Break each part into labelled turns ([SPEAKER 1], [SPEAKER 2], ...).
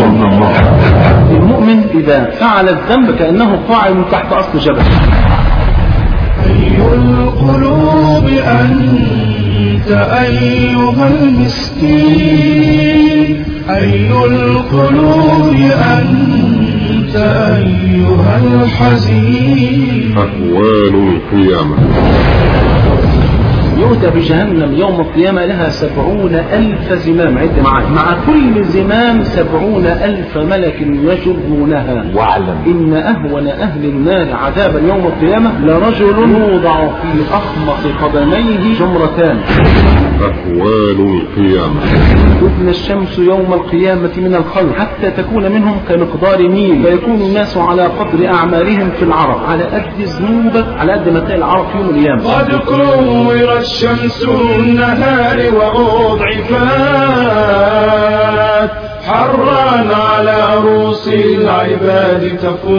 [SPEAKER 1] صلى الله
[SPEAKER 2] المؤمن إذا فعل الذنب كأنه قاعد تحت أصل جبل
[SPEAKER 3] أي القلوب أنت أيها المسكين أي القلوب أنت أيها الحزين
[SPEAKER 1] أهوال القيامة
[SPEAKER 2] يؤتى بجهنم يوم القيامة لها سبعون ألف زمام عد معي مع كل زمام سبعون ألف ملك يجرونها
[SPEAKER 4] واعلم
[SPEAKER 2] إن أهون أهل النار عذابا يوم القيامة لرجل يوضع في أخمص قدميه جمرتان
[SPEAKER 1] أهوال القيامة
[SPEAKER 2] تدنى الشمس يوم القيامة من الخلق حتى تكون منهم كمقدار ميل فيكون الناس على قدر أعمالهم في العرب على قد ذنوبك على قد ما تلاقي العرب في يوم القيامة
[SPEAKER 3] قد كورت الشمس النهار وأضعفات حرا على رؤوس العباد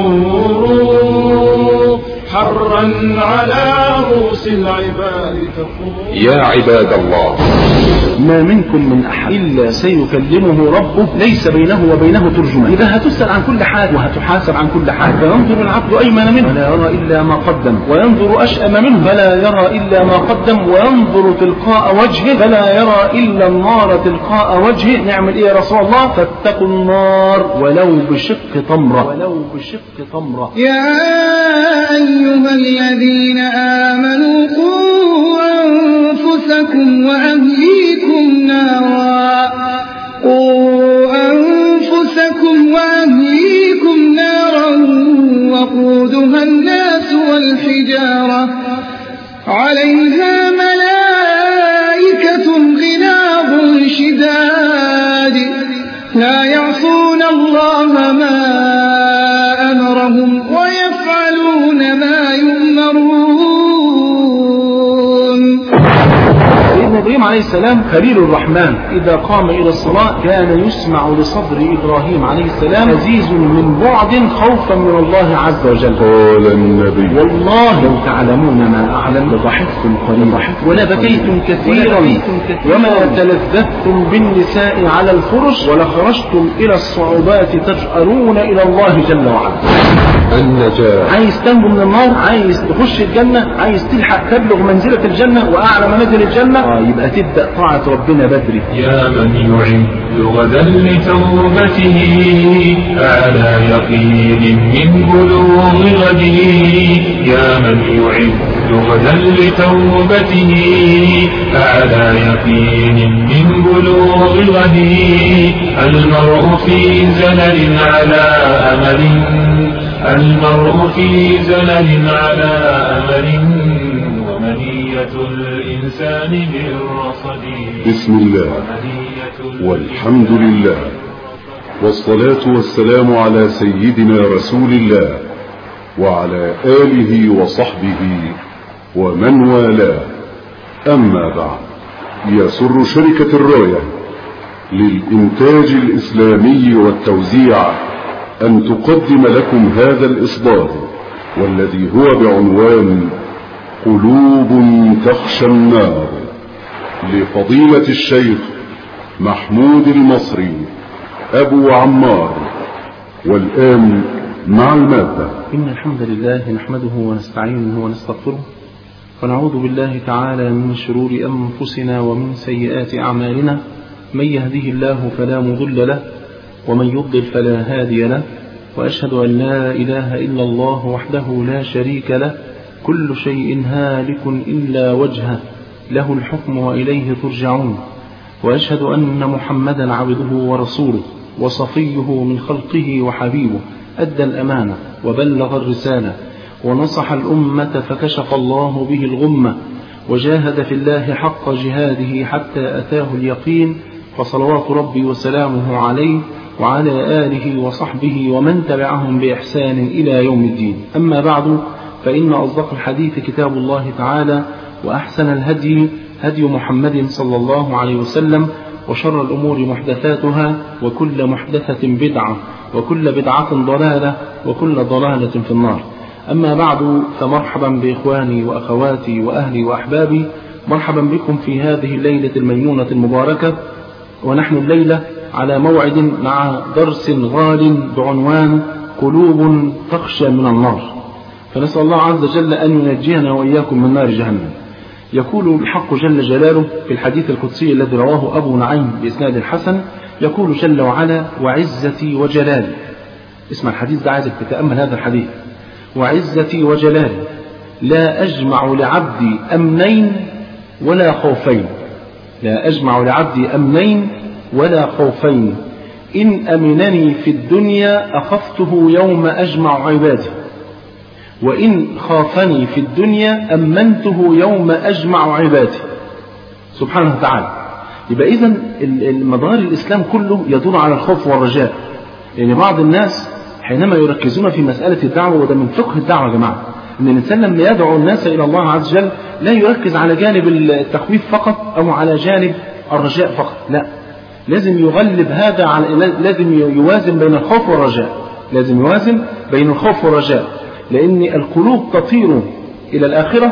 [SPEAKER 3] تفور حرا على رؤوس العباد تفور
[SPEAKER 1] يا عباد الله
[SPEAKER 2] ما منكم من أحد إلا سيكلمه ربه ليس بينه وبينه ترجمان إذا هتسأل عن كل حاجة وهتحاسب عن كل حاجة فينظر العبد أيمن منه فلا يرى إلا ما قدم وينظر أشأم منه فلا يرى إلا ما قدم وينظر تلقاء وجهه فلا يرى إلا النار تلقاء وجهه نعمل إيه يا رسول الله فاتقوا النار ولو بشق تمرة ولو بشق تمرة
[SPEAKER 5] يا أيها الذين آمنوا قوا أنفسكم وأهليكم نارا قوا أنفسكم وأهليكم نارا وقودها الناس والحجارة عليها ملائكة غلاظ شداد لا يعصون الله ما أمرهم ويفعلون ما يؤمرون
[SPEAKER 2] سيدنا إبراهيم عليه السلام خليل الرحمن إذا قام إلى الصلاة كان يسمع لصدر إبراهيم عليه السلام عزيز من بعد خوفا من الله عز وجل
[SPEAKER 1] قال النبي
[SPEAKER 2] والله لو تعلمون ما أعلم لضحكتم قليلا ولبكيتم كثيرا وما تلذذتم بالنساء على الفرش ولخرجتم إلى الصعوبات تجأرون إلى الله جل وعلا
[SPEAKER 1] النجاة
[SPEAKER 2] عايز تنجو من النار عايز تخش الجنة عايز تلحق تبلغ منزلة الجنة وأعلى منازل الجنة آه يبقى تبدأ طاعة ربنا بدري
[SPEAKER 3] يا من يعد غدا لتوبته على يقين من بلوغ غده يا من يعد غدا لتوبته على يقين من بلوغ غده المرء في زلل على أمل المرء في زلل على أمل ومنية الإنسان بالرصد
[SPEAKER 1] بسم الله
[SPEAKER 3] ومنية
[SPEAKER 1] والحمد لله والصلاة والسلام على سيدنا رسول الله وعلى آله وصحبه ومن والاه أما بعد يسر شركة الراية للإنتاج الإسلامي والتوزيع أن تقدم لكم هذا الإصدار والذي هو بعنوان قلوب تخشى النار لفضيلة الشيخ محمود المصري أبو عمار والآن مع المادة
[SPEAKER 2] إن الحمد لله نحمده ونستعينه ونستغفره ونعوذ بالله تعالى من شرور أنفسنا ومن سيئات أعمالنا من يهده الله فلا مضل له ومن يضلل فلا هادي له وأشهد أن لا إله إلا الله وحده لا شريك له كل شيء هالك إلا وجهه له الحكم وإليه ترجعون وأشهد أن محمدا عبده ورسوله وصفيه من خلقه وحبيبه أدى الأمانة وبلغ الرسالة ونصح الأمة فكشف الله به الغمة وجاهد في الله حق جهاده حتى أتاه اليقين فصلوات ربي وسلامه عليه وعلى آله وصحبه ومن تبعهم بإحسان إلى يوم الدين أما بعد فإن أصدق الحديث كتاب الله تعالى وأحسن الهدي هدي محمد صلى الله عليه وسلم وشر الأمور محدثاتها وكل محدثة بدعة وكل بدعة ضلالة وكل ضلالة في النار أما بعد فمرحبا بإخواني وأخواتي وأهلي وأحبابي مرحبا بكم في هذه الليلة الميمونة المباركة ونحن الليلة على موعد مع درس غال بعنوان قلوب تخشى من النار فنسأل الله عز وجل أن ينجينا وإياكم من نار جهنم يقول الحق جل جلاله في الحديث القدسي الذي رواه أبو نعيم بإسناد الحسن يقول جل وعلا وعزتي وجلالي اسمع الحديث ده عايزك تتأمل هذا الحديث وعزتي وجلالي لا أجمع لعبدي أمنين ولا خوفين لا أجمع لعبدي أمنين ولا خوفين إن أمنني في الدنيا أخفته يوم أجمع عبادي وإن خافني في الدنيا أمنته يوم أجمع عبادي سبحانه وتعالى يبقى إذا مدار الإسلام كله يدور على الخوف والرجاء لأن يعني بعض الناس حينما يركزون في مسألة الدعوة وده من فقه الدعوة يا جماعة أن الإنسان لما يدعو الناس إلى الله عز وجل لا يركز على جانب التخويف فقط أو على جانب الرجاء فقط لا لازم يغلب هذا على لازم يوازن بين الخوف والرجاء لازم يوازن بين الخوف والرجاء لأن القلوب تطير إلى الآخرة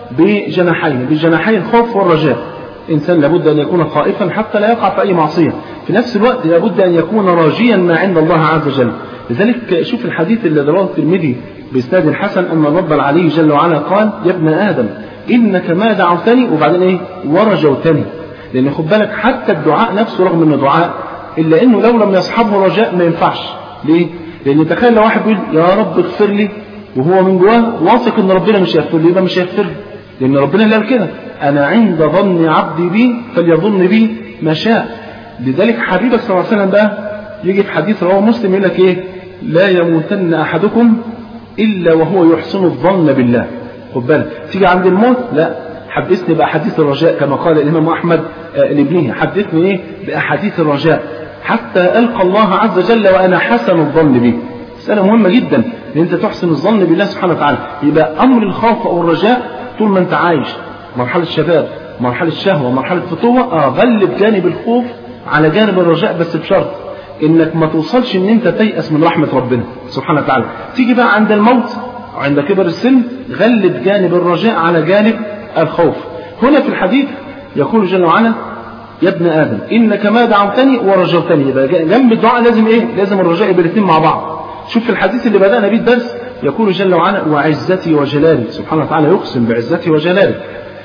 [SPEAKER 2] بجناحين بجناحي الخوف والرجاء إنسان لابد أن يكون خائفا حتى لا يقع في أي معصية في نفس الوقت لابد أن يكون راجيا ما عند الله عز وجل لذلك شوف الحديث الذي رواه الترمذي بإسناد الحسن أن الرب العلي جل وعلا قال يا ابن آدم إنك ما دعوتني وبعدين إيه ورجوتني لأن خد بالك حتى الدعاء نفسه رغم أنه دعاء إلا أنه لو لم يصحبه رجاء ما ينفعش ليه؟ لأن تخيل لو واحد بيقول يا رب اغفر لي وهو من جواه واثق ان ربنا مش هيغفر لي يبقى مش هيغفر لي لان ربنا اللي قال كده انا عند ظن عبدي بي فليظن بي ما شاء لذلك حبيبك صلى الله عليه وسلم بقى يجي في حديث رواه مسلم يقول لك ايه لا يموتن احدكم الا وهو يحسن الظن بالله خد بالك تيجي عند الموت لا حدثني باحاديث الرجاء كما قال الامام احمد لابنه حدثني ايه باحاديث الرجاء حتى القى الله عز وجل وانا حسن الظن به مسألة مهمة جدا ان انت تحسن الظن بالله سبحانه وتعالى يبقى امر الخوف او الرجاء طول ما انت عايش مرحلة الشباب مرحلة الشهوة مرحلة الفتوة اه غلب جانب الخوف على جانب الرجاء بس بشرط انك ما توصلش ان انت تيأس من رحمة ربنا سبحانه وتعالى تيجي بقى عند الموت وعند كبر السن غلب جانب الرجاء على جانب الخوف هنا في الحديث يقول جل وعلا يا ابن ادم انك ما دعوتني ورجوتني يبقى جنب الدعاء لازم ايه لازم الرجاء يبقى الاثنين مع بعض شوف في الحديث اللي بدأنا به الدرس يقول جل وعلا وعزتي وجلالي سبحانه وتعالى يقسم بعزتي وجلالي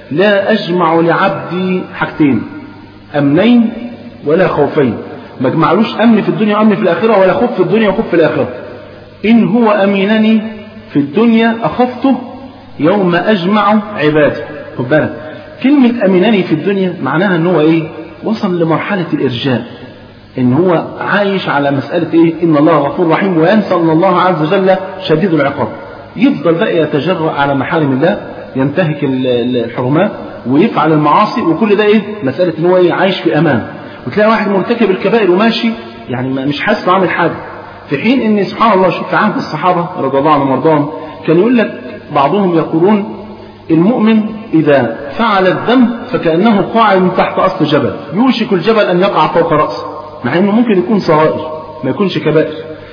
[SPEAKER 2] لا أجمع لعبدي حاجتين أمنين ولا خوفين ما اجمعلوش أمن في الدنيا وأمن في الآخرة ولا خوف في الدنيا وخوف في الآخرة إن هو أمينني في الدنيا أخفته يوم أجمع عبادي خد بالك كلمة أمينني في الدنيا معناها أن هو إيه وصل لمرحلة الإرجاء ان هو عايش على مسألة ايه ان الله غفور رحيم وينسى ان الله عز وجل شديد العقاب يفضل بقى يتجرأ على محارم الله ينتهك الحرمات ويفعل المعاصي وكل ده ايه مسألة ان هو ايه عايش في امان وتلاقي واحد مرتكب الكبائر وماشي يعني مش حاسس عامل حاجة في حين ان سبحان الله شوف في عهد الصحابة رضي الله عنهم وارضاهم كان يقول لك بعضهم يقولون المؤمن إذا فعل الذنب فكأنه قاعد من تحت أصل جبل يوشك الجبل أن يقع فوق رأسه مع انه ممكن يكون صغائر ما يكونش كبائر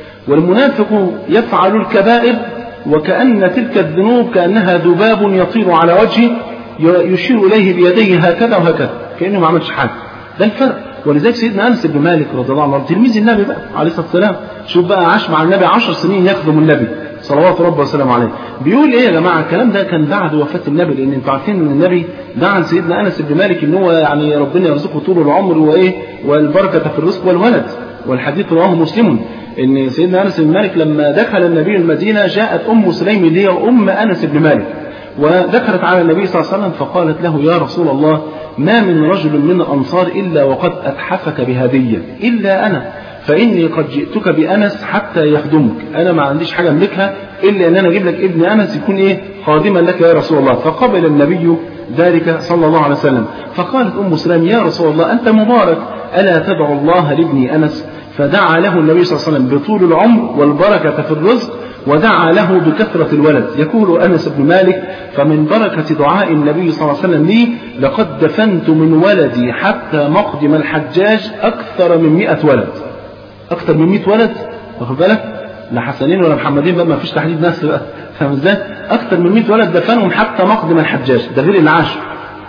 [SPEAKER 2] والمنافق يفعل الكبائر وكأن تلك الذنوب كأنها ذباب يطير على وجهه يشير إليه بيديه هكذا وهكذا كأنه ما عملش حاجة ده الفرق ولذلك سيدنا أنس بن مالك رضي الله عنه تلميذ النبي بقى عليه الصلاة والسلام شوف بقى عاش مع النبي عشر سنين يخدم النبي صلوات ربه وسلامه عليه بيقول ايه يا جماعه الكلام ده كان بعد وفاه النبي لان انتوا عارفين ان النبي دعا سيدنا انس بن مالك ان هو يعني ربنا يرزقه طول العمر وايه والبركه في الرزق والولد والحديث رواه مسلم ان سيدنا انس بن مالك لما دخل النبي المدينه جاءت ام سليم اللي هي ام انس بن مالك ودخلت على النبي صلى الله عليه وسلم فقالت له يا رسول الله ما من رجل من الانصار الا وقد اتحفك بهديه الا انا فإني قد جئتك بأنس حتى يخدمك أنا ما عنديش حاجة أملكها إلا أن أنا أجيب لك ابن أنس يكون إيه خادما لك يا رسول الله فقبل النبي ذلك صلى الله عليه وسلم فقالت أم سلام يا رسول الله أنت مبارك ألا تدعو الله لابني أنس فدعا له النبي صلى الله عليه وسلم بطول العمر والبركة في الرزق ودعا له بكثرة الولد يقول أنس بن مالك فمن بركة دعاء النبي صلى الله عليه وسلم لي لقد دفنت من ولدي حتى مقدم الحجاج أكثر من مئة ولد أكثر من 100 ولد واخد بالك لا حسنين ولا محمدين بقى ما فيش تحديد نسل بقى فاهم ازاي؟ أكثر من 100 ولد دفنهم حتى مقدم الحجاج ده غير اللي عاشوا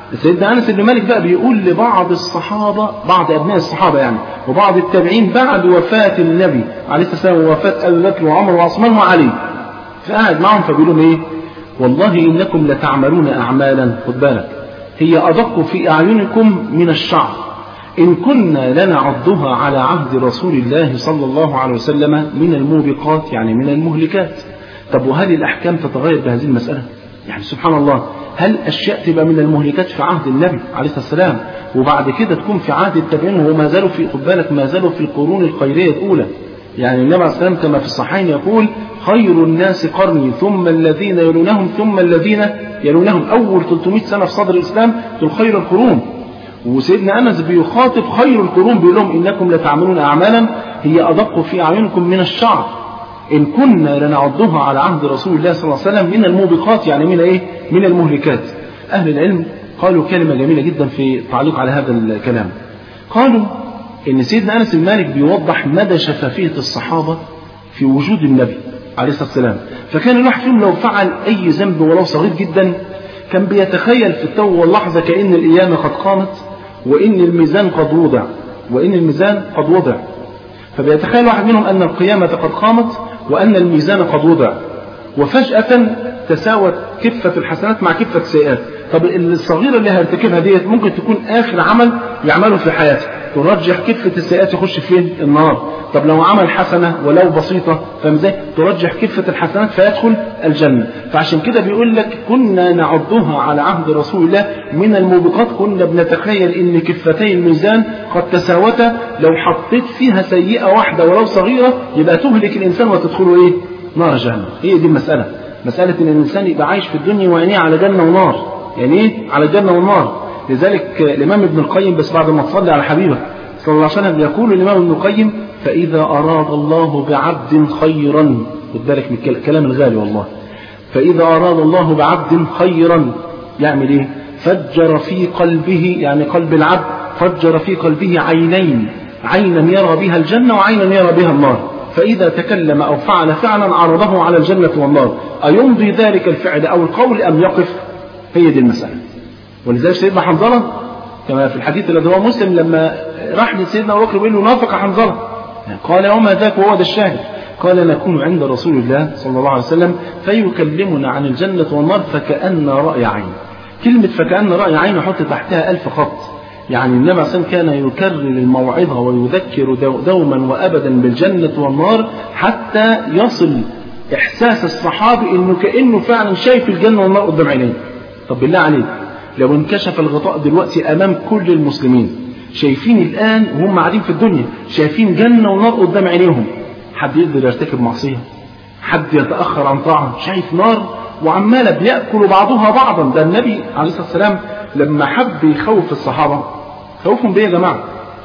[SPEAKER 2] سيدنا انس بن مالك بقى بيقول لبعض الصحابه بعض ابناء الصحابه يعني وبعض التابعين بعد وفاه النبي عليه الصلاه والسلام ووفاه ابي بكر وعمر وعثمان وعلي فقعد معهم فبيقول لهم ايه والله انكم لتعملون اعمالا خد بالك هي ادق في اعينكم من الشعر ان كنا لنعضها على عهد رسول الله صلى الله عليه وسلم من الموبقات يعني من المهلكات طب وهل الاحكام تتغير بهذه المساله يعني سبحان الله هل اشياء تبقى من المهلكات في عهد النبي عليه الصلاه والسلام وبعد كده تكون في عهد التابعين وهو ما زالوا في خد بالك ما زالوا في القرون الخيريه الاولى يعني النبي عليه الصلاه والسلام كما في الصحيحين يقول خير الناس قرني ثم الذين يلونهم ثم الذين يلونهم اول 300 سنه في صدر الاسلام دول خير القرون وسيدنا انس بيخاطب خير القرون بيقول لهم انكم لتعملون اعمالا هي ادق في اعينكم من الشعر ان كنا لنعضها على عهد رسول الله صلى الله عليه وسلم من الموبقات يعني من ايه؟ من المهلكات. اهل العلم قالوا كلمه جميله جدا في تعليق على هذا الكلام. قالوا ان سيدنا انس بن مالك بيوضح مدى شفافيه الصحابه في وجود النبي عليه الصلاه والسلام، فكان الواحد فيهم لو فعل اي ذنب ولو صغير جدا كان بيتخيل في التو واللحظه كان القيامه قد قامت وان الميزان قد وضع وان الميزان قد وضع فبيتخيل واحد منهم أن القيامة قد قامت وأن الميزان قد وضع وفجأة تساوت كفة الحسنات مع كفة السيئات طب الصغيرة اللي هيرتكبها ديت ممكن تكون آخر عمل يعمله في حياته ترجح كفة السيئات يخش فين النار طب لو عمل حسنة ولو بسيطة فاهم ازاي ترجح كفة الحسنات فيدخل الجنة فعشان كده بيقول لك كنا نعدها على عهد رسول الله من الموبقات كنا بنتخيل ان كفتي الميزان قد تساوتا لو حطيت فيها سيئة واحدة ولو صغيرة يبقى تهلك الانسان وتدخله ايه نار جهنم هي دي المسألة مسألة ان الانسان يبقى عايش في الدنيا وعينيه على جنة ونار يعني ايه على جنة ونار لذلك الامام ابن القيم بس بعد ما تصلي على حبيبك صلى الله عليه وسلم يقول الامام ابن القيم فاذا اراد الله بعبد خيرا خد بالك من الكلام الغالي والله فاذا اراد الله بعبد خيرا يعمل ايه فجر في قلبه يعني قلب العبد فجر في قلبه عينين عينا يرى بها الجنه وعينا يرى بها النار فإذا تكلم أو فعل فعلا عرضه على الجنة والنار أيمضي ذلك الفعل أو القول أم يقف هي دي المسألة ولذلك سيدنا حنظلة كما في الحديث الذي هو مسلم لما راح لسيدنا أبو بكر بيقول له نافق حنظلة قال وما ذاك وهو ده الشاهد قال نكون عند رسول الله صلى الله عليه وسلم فيكلمنا عن الجنة والنار فكأن رأي عين كلمة فكأن رأي عين حط تحتها ألف خط يعني النبي عليه الصلاة كان يكرر الموعظة ويذكر دوما وأبدا بالجنة والنار حتى يصل إحساس الصحابي إنه كأنه فعلا شايف الجنة والنار قدام عينيه طب بالله عليك لو انكشف الغطاء دلوقتي أمام كل المسلمين شايفين الآن وهم قاعدين في الدنيا شايفين جنة ونار قدام عينيهم حد يقدر يرتكب معصية حد يتأخر عن طاعة شايف نار وعمالة بيأكل بعضها بعضا ده النبي عليه الصلاة والسلام لما حب يخوف الصحابة خوفهم بيه يا جماعة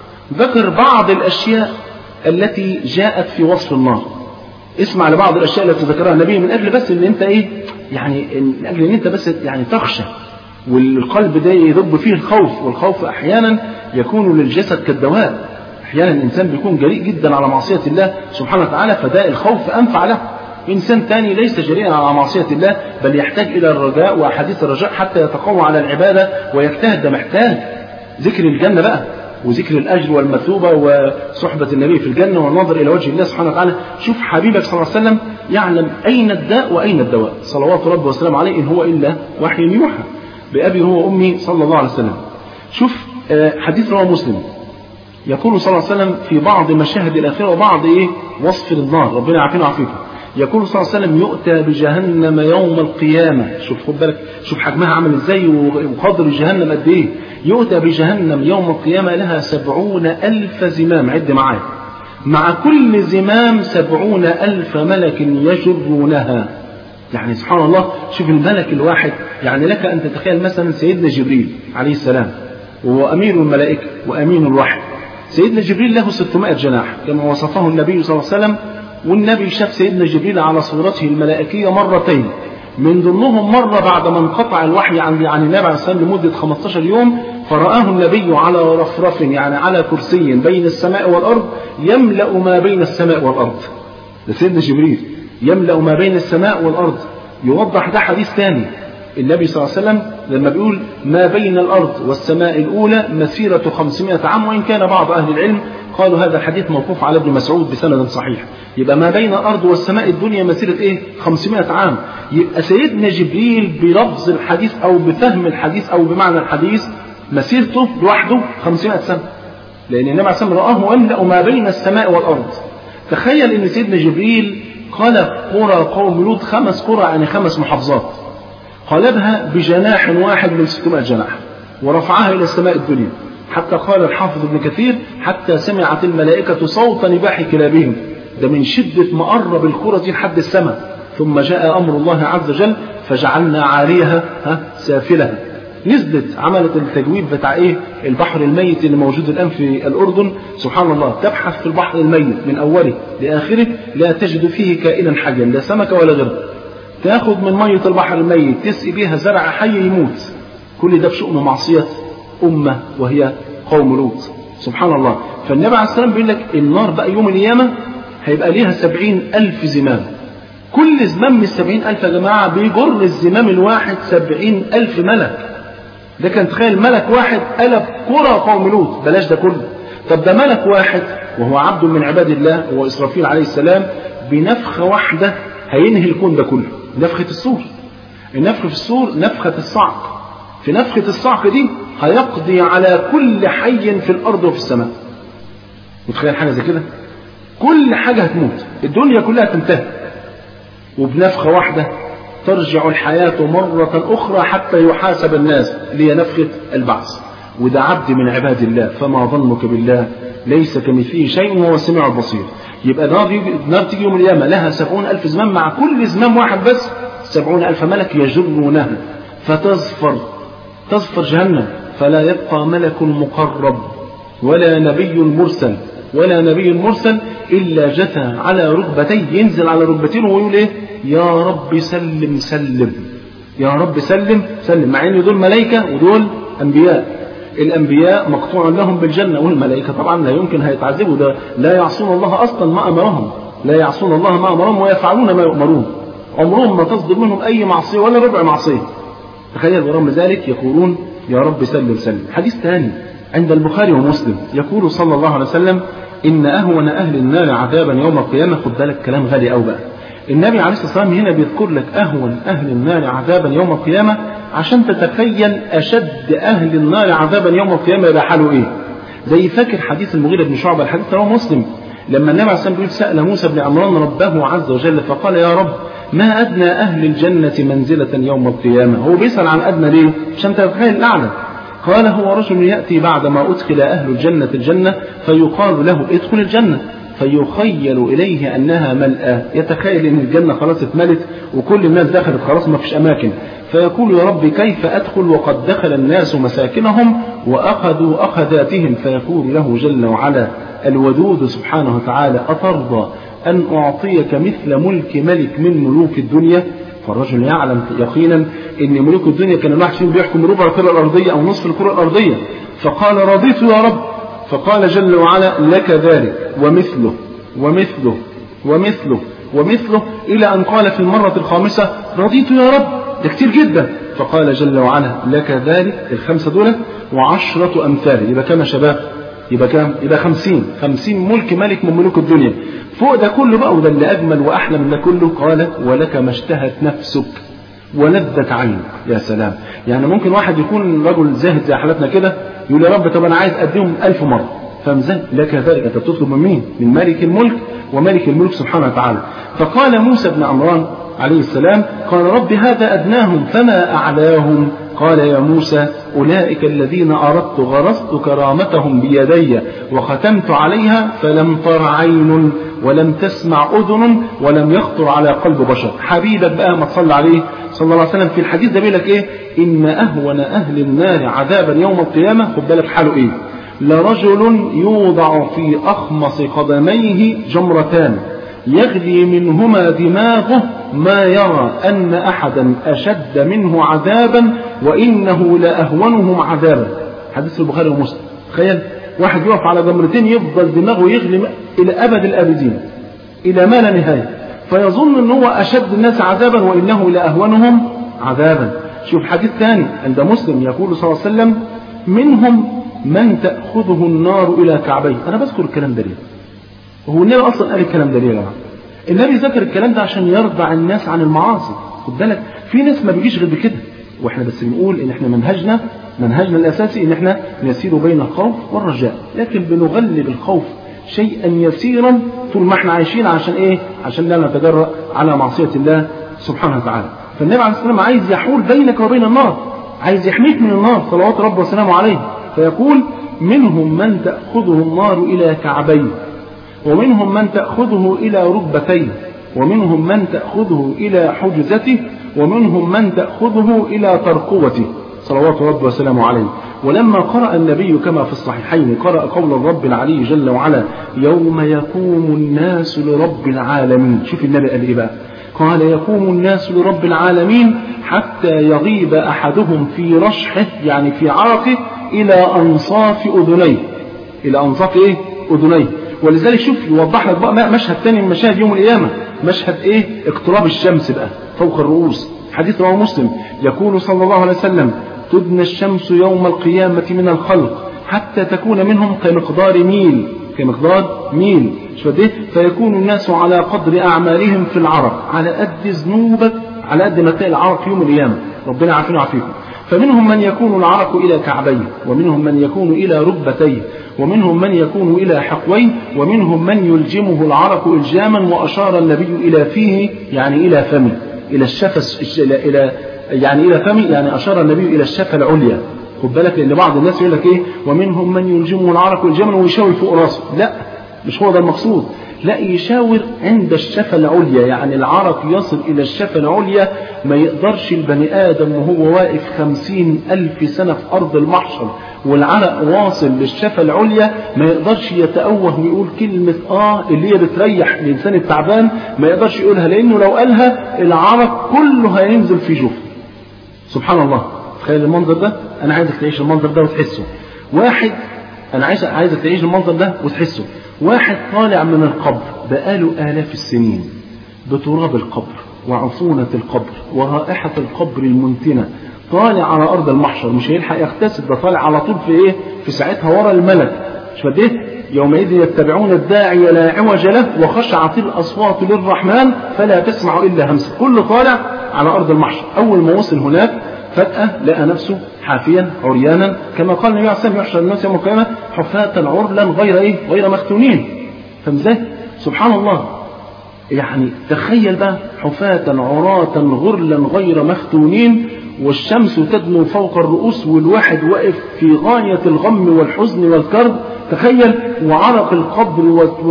[SPEAKER 2] ذكر بعض الأشياء التي جاءت في وصف النار اسمع لبعض الأشياء التي ذكرها النبي من أجل بس إن أنت إيه يعني من أجل إن أنت بس يعني تخشى والقلب ده يضب فيه الخوف والخوف أحيانا يكون للجسد كالدواء أحيانا الإنسان بيكون جريء جدا على معصية الله سبحانه وتعالى فده الخوف أنفع له إنسان تاني ليس جريئا على معصية الله بل يحتاج إلى الرجاء وأحاديث الرجاء حتى يتقوى على العبادة ويجتهد ده محتاج ذكر الجنة بقى وذكر الأجر والمثوبة وصحبة النبي في الجنة والنظر إلى وجه الله سبحانه وتعالى شوف حبيبك صلى الله عليه وسلم يعلم أين الداء وأين الدواء صلوات ربي وسلام عليه إن هو إلا وحي يوحى بأبي هو أمي صلى الله عليه وسلم شوف حديث رواه مسلم يقول صلى الله عليه وسلم في بعض مشاهد الآخرة وبعض إيه وصف النار ربنا يعافينا ويعافيكم يقول صلى الله عليه وسلم يؤتى بجهنم يوم القيامة شوف خد بالك شوف حجمها عامل ازاي وقدر جهنم قد ايه يؤتى بجهنم يوم القيامة لها سبعون ألف زمام عد معايا مع كل زمام سبعون ألف ملك يجرونها يعني سبحان الله شوف الملك الواحد يعني لك أن تتخيل مثلا سيدنا جبريل عليه السلام وهو أمير الملائكة وأمين الوحي سيدنا جبريل له 600 جناح كما وصفه النبي صلى الله عليه وسلم والنبي شاف سيدنا جبريل على صورته الملائكية مرتين من ضمنهم مرة بعد ما انقطع الوحي عن عن النبي عليه الصلاة لمدة 15 يوم فرآه النبي على رفرف يعني على كرسي بين السماء والأرض يملأ ما بين السماء والأرض ده سيدنا جبريل يملأ ما بين السماء والأرض يوضح ده حديث ثاني النبي صلى الله عليه وسلم لما بيقول ما بين الأرض والسماء الأولى مسيرة 500 عام وإن كان بعض أهل العلم قالوا هذا الحديث موقوف على ابن مسعود بسند صحيح يبقى ما بين الأرض والسماء الدنيا مسيرة إيه 500 عام يبقى سيدنا جبريل بلفظ الحديث أو بفهم الحديث أو بمعنى الحديث مسيرته لوحده 500 سنة لأن النبي عليه الصلاة والسلام رآه يملأ ما بين السماء والأرض تخيل أن سيدنا جبريل قلب قرى قوم لوط خمس قرى يعني خمس محافظات قلبها بجناح واحد من 600 جناح ورفعها إلى السماء الدنيا حتى قال الحافظ ابن كثير حتى سمعت الملائكة صوت نباح كلابهم ده من شدة ما قرب الكرة دي لحد السماء ثم جاء أمر الله عز وجل فجعلنا عاليها ها سافلها نزلت عملت التجويد بتاع ايه البحر الميت اللي موجود الان في الاردن سبحان الله تبحث في البحر الميت من اوله لاخره لا تجد فيه كائنا حيا لا سمكه ولا غيره تاخذ من ميه البحر الميت تسقي بيها زرع حي يموت كل ده بشؤم معصيه امه وهي قوم لوط سبحان الله فالنبي عليه السلام بيقول لك النار بقى يوم القيامه هيبقى ليها سبعين ألف زمام كل زمام من السبعين ألف يا جماعة بيجر الزمام الواحد سبعين ألف ملك ده كان تخيل ملك واحد قلب قرى قوم لوط بلاش ده كله طب ده ملك واحد وهو عبد من عباد الله هو إسرافيل عليه السلام بنفخة واحدة هينهي الكون ده كله نفخة السور النفخ في السور نفخة الصعق في نفخة الصعق دي هيقضي على كل حي في الأرض وفي السماء متخيل حاجة زي كده كل حاجة هتموت الدنيا كلها تنتهي وبنفخة واحدة ترجع الحياة مرة أخرى حتى يحاسب الناس لي نفخة البعث وده عبد من عباد الله فما ظنك بالله ليس كمثله شيء وهو السميع البصير يبقى النار تيجي يوم القيامة لها سبعون ألف زمام مع كل زمام واحد بس سبعون ألف ملك يجرونها فتزفر تزفر جهنم فلا يبقى ملك مقرب ولا نبي مرسل ولا نبي مرسل إلا جثى على ركبتيه ينزل على ركبتين ويقول إيه يا رب سلم سلم يا رب سلم سلم مع ان دول ملائكه ودول انبياء الانبياء مقطوع لهم بالجنه والملائكه طبعا لا يمكن هيتعذبوا ده لا يعصون الله اصلا ما امرهم لا يعصون الله ما امرهم ويفعلون ما يؤمرون عمرهم ما تصدر منهم اي معصيه ولا ربع معصيه تخيل ورغم ذلك يقولون يا رب سلم سلم حديث ثاني عند البخاري ومسلم يقول صلى الله عليه وسلم ان اهون اهل النار عذابا يوم القيامه خد بالك كلام غالي قوي بقى النبي عليه الصلاة والسلام هنا بيذكر لك أهون أهل النار عذابا يوم القيامة عشان تتخيل أشد أهل النار عذابا يوم القيامة يبقى حاله إيه زي فاكر حديث المغيرة بن شعبة الحديث رواه مسلم لما النبي عليه الصلاة والسلام سأل موسى بن عمران ربه عز وجل فقال يا رب ما أدنى أهل الجنة منزلة يوم القيامة هو بيسأل عن أدنى ليه عشان تتخيل الأعلى قال هو رجل يأتي بعدما أدخل أهل الجنة الجنة فيقال له ادخل الجنة فيخيل إليه أنها ملأى يتخيل أن الجنة خلاص اتملت وكل الناس دخلت خلاص ما فيش أماكن فيقول يا رب كيف أدخل وقد دخل الناس مساكنهم وأخذوا أخذاتهم فيقول له جل وعلا الودود سبحانه وتعالى أترضى أن أعطيك مثل ملك ملك من ملوك الدنيا فالرجل يعلم يقينا ان ملوك الدنيا كان الواحد فيهم بيحكم ربع الكره الارضيه او نصف الكره الارضيه فقال رضيت يا رب فقال جل وعلا لك ذلك ومثله ومثله ومثله ومثله إلى أن قال في المرة الخامسة رضيت يا رب ده كتير جدا فقال جل وعلا لك ذلك الخمسة دول وعشرة أمثال يبقى كام يا شباب يبقى كام يبقى خمسين خمسين ملك ملك من ملوك الدنيا فوق ده كله بقى وده اللي أجمل وأحلى من ده كله قال ولك ما اشتهت نفسك ولذت عينك يا سلام يعني ممكن واحد يكون رجل زاهد زي حالتنا كده يقول يا رب طب انا عايز اديهم ألف مرة فمزاج لك ذلك انت بتطلب من مين من ملك الملك وملك الملك سبحانه وتعالى فقال موسى بن عمران عليه السلام قال رب هذا أدناهم فما أعلاهم قال يا موسى أولئك الذين أردت غرست كرامتهم بيدي وختمت عليها فلم تر عين ولم تسمع أذن ولم يخطر على قلب بشر حبيبك بقى ما تصلى عليه صلى الله عليه وسلم في الحديث ده بيقول لك إيه إن أهون أهل النار عذابا يوم القيامة خد بالك حاله إيه لرجل يوضع في أخمص قدميه جمرتان يغلي منهما دماغه ما يرى أن أحدا أشد منه عذابا وإنه لأهونهم عذابا حديث البخاري ومسلم تخيل واحد يقف على جمرتين يفضل دماغه يغلي إلى أبد الآبدين إلى ما لا نهاية فيظن أن هو أشد الناس عذابا وإنه لأهونهم عذابا شوف حديث ثاني عند مسلم يقول صلى الله عليه وسلم منهم من تأخذه النار إلى كعبيه أنا بذكر الكلام ده ليه هو النبي أصلا قال الكلام ده ليه يا جماعة النبي ذكر الكلام ده عشان يرضع الناس عن المعاصي خد بالك في ناس ما بيجيش غير بكده واحنا بس بنقول ان احنا منهجنا منهجنا الاساسي ان احنا نسير بين الخوف والرجاء لكن بنغلب الخوف شيئا يسيرا طول ما احنا عايشين عشان ايه عشان لا نتجرأ على معصية الله سبحانه وتعالى فالنبي عليه الصلاة والسلام عايز يحول بينك وبين النار عايز يحميك من النار صلوات ربه وسلامه عليه فيقول منهم من تأخذه النار إلى كعبيه ومنهم من تأخذه إلى ركبتيه ومنهم من تأخذه إلى حجزته ومنهم من تأخذه إلى ترقوته صلوات ربه وسلامه عليه ولما قرأ النبي كما في الصحيحين قرأ قول الرب العلي جل وعلا يوم يقوم الناس لرب العالمين شوف النبي قال إيه بقى قال يقوم الناس لرب العالمين حتى يغيب أحدهم في رشحه يعني في عرقه إلى أنصاف أذنيه إلى أنصاف إيه أذنيه ولذلك شوف يوضح لك بقى مشهد تاني من مشاهد يوم القيامة مشهد إيه اقتراب الشمس بقى فوق الرؤوس حديث رواه مسلم يقول صلى الله عليه وسلم تدنى الشمس يوم القيامة من الخلق حتى تكون منهم كمقدار ميل كمقدار ميل شو ايه فيكون الناس على قدر أعمالهم في العرق على قد ذنوبك على قد ما تلاقي العرق يوم القيامة ربنا يعافينا ويعافيكم فمنهم من يكون العرق إلى كعبيه ومنهم من يكون إلى ركبتيه ومنهم من يكون إلى حقويه ومنهم من يلجمه العرق إلجاما وأشار النبي إلى فيه يعني إلى فمه إلى الشفة إلى إلى يعني إلى فمه يعني أشار النبي إلى الشفة العليا خد بالك لأن بعض الناس يقول لك إيه ومنهم من يلجمه العرق إلجاما ويشاور فوق راسه لا مش هو ده المقصود لا يشاور عند الشفة العليا يعني العرق يصل إلى الشفة العليا ما يقدرش البني آدم وهو واقف خمسين ألف سنة في أرض المحشر والعرق واصل للشفة العليا ما يقدرش يتأوه ويقول كلمة آه اللي هي بتريح الإنسان التعبان ما يقدرش يقولها لأنه لو قالها العرق كله هينزل في جوفه سبحان الله تخيل المنظر ده أنا عايزك تعيش المنظر ده وتحسه واحد أنا عايز عايزك تعيش المنظر ده وتحسه واحد طالع من القبر بقاله آلاف السنين بتراب القبر وعفونة القبر ورائحة القبر المنتنة طالع على أرض المحشر مش هيلحق يغتسل ده طالع على طول في إيه في ساعتها ورا الملك مش فديه يومئذ يتبعون الداعي لا عوج له وخشعت الأصوات للرحمن فلا تسمع إلا همس كل طالع على أرض المحشر أول ما وصل هناك فجأة لقى نفسه حافيا عريانا كما قال النبي عليه الصلاة والسلام يحشر الناس يوم القيامة حفاة عرلا غير إيه غير مختونين فاهم ازاي؟ سبحان الله يعني تخيل بقى حفاة عراة غرلا غير مختونين والشمس تدنو فوق الرؤوس والواحد واقف في غاية الغم والحزن والكرب تخيل وعرق القبر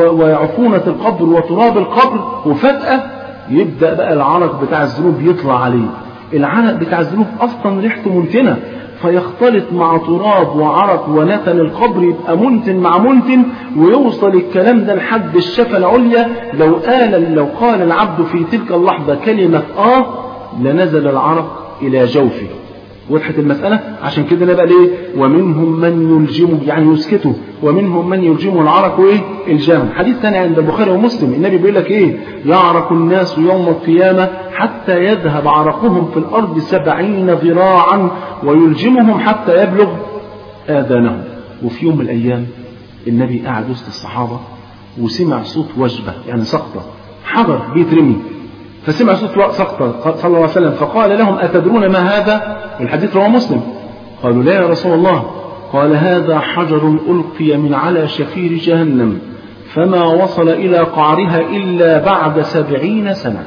[SPEAKER 2] وعفونة القبر وتراب القبر وفجأة يبدأ بقى العرق بتاع الذنوب يطلع عليه العرق بتاع الذنوب أصلا ريحته منتنة فيختلط مع تراب وعرق ونتن القبر يبقى منتن مع منتن ويوصل الكلام ده لحد الشفة العليا لو قال لو قال العبد في تلك اللحظة كلمة آه لنزل العرق إلى جوفه وضحت المسألة عشان كده نبقى ليه ومنهم من يلجمه يعني يسكته ومنهم من يلجمه العرق ايه الجام حديث ثاني عند البخاري ومسلم النبي بيقول لك ايه يعرق الناس يوم القيامة حتى يذهب عرقهم في الأرض سبعين ذراعا ويلجمهم حتى يبلغ آذانهم وفي يوم من الأيام النبي قاعد وسط الصحابة وسمع صوت وجبة يعني سقطة حجر بيترمي فسمع صوت سقطة صلى الله عليه وسلم فقال لهم أتدرون ما هذا والحديث رواه مسلم قالوا لا يا رسول الله قال هذا حجر ألقي من على شفير جهنم فما وصل إلى قعرها إلا بعد سبعين سنة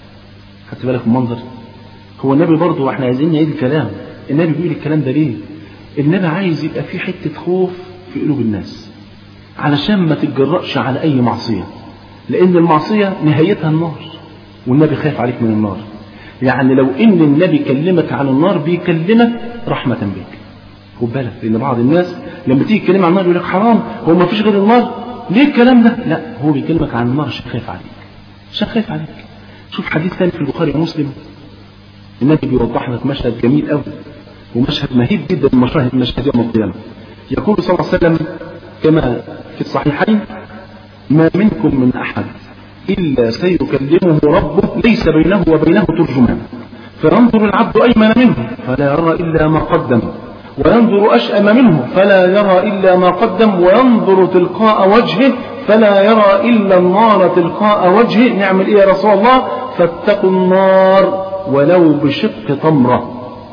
[SPEAKER 2] خدت بالك من المنظر هو النبي برضه واحنا عايزين نعيد الكلام النبي بيقول الكلام ده ليه النبي عايز يبقى في حتة خوف في قلوب الناس علشان ما تتجرأش على أي معصية لأن المعصية نهايتها النار والنبي خايف عليك من النار يعني لو ان النبي كلمك عن النار بيكلمك رحمة بك خد بالك لان بعض الناس لما تيجي تكلم عن النار يقول لك حرام هو ما فيش غير النار ليه الكلام ده لا هو بيكلمك عن النار عشان خايف عليك عشان خايف عليك شوف حديث ثاني في البخاري ومسلم النبي بيوضح لك مشهد جميل قوي ومشهد مهيب جدا من مشاهد مشهد يوم القيامة يقول صلى الله عليه وسلم كما في الصحيحين ما منكم من أحد إلا سيكلمه ربه ليس بينه وبينه ترجمان فينظر العبد أيمن منه فلا يرى إلا ما قدم وينظر أشأم منه فلا يرى إلا ما قدم وينظر تلقاء وجهه فلا يرى إلا النار تلقاء وجهه نعمل إيه يا رسول الله فاتقوا النار ولو بشق تمرة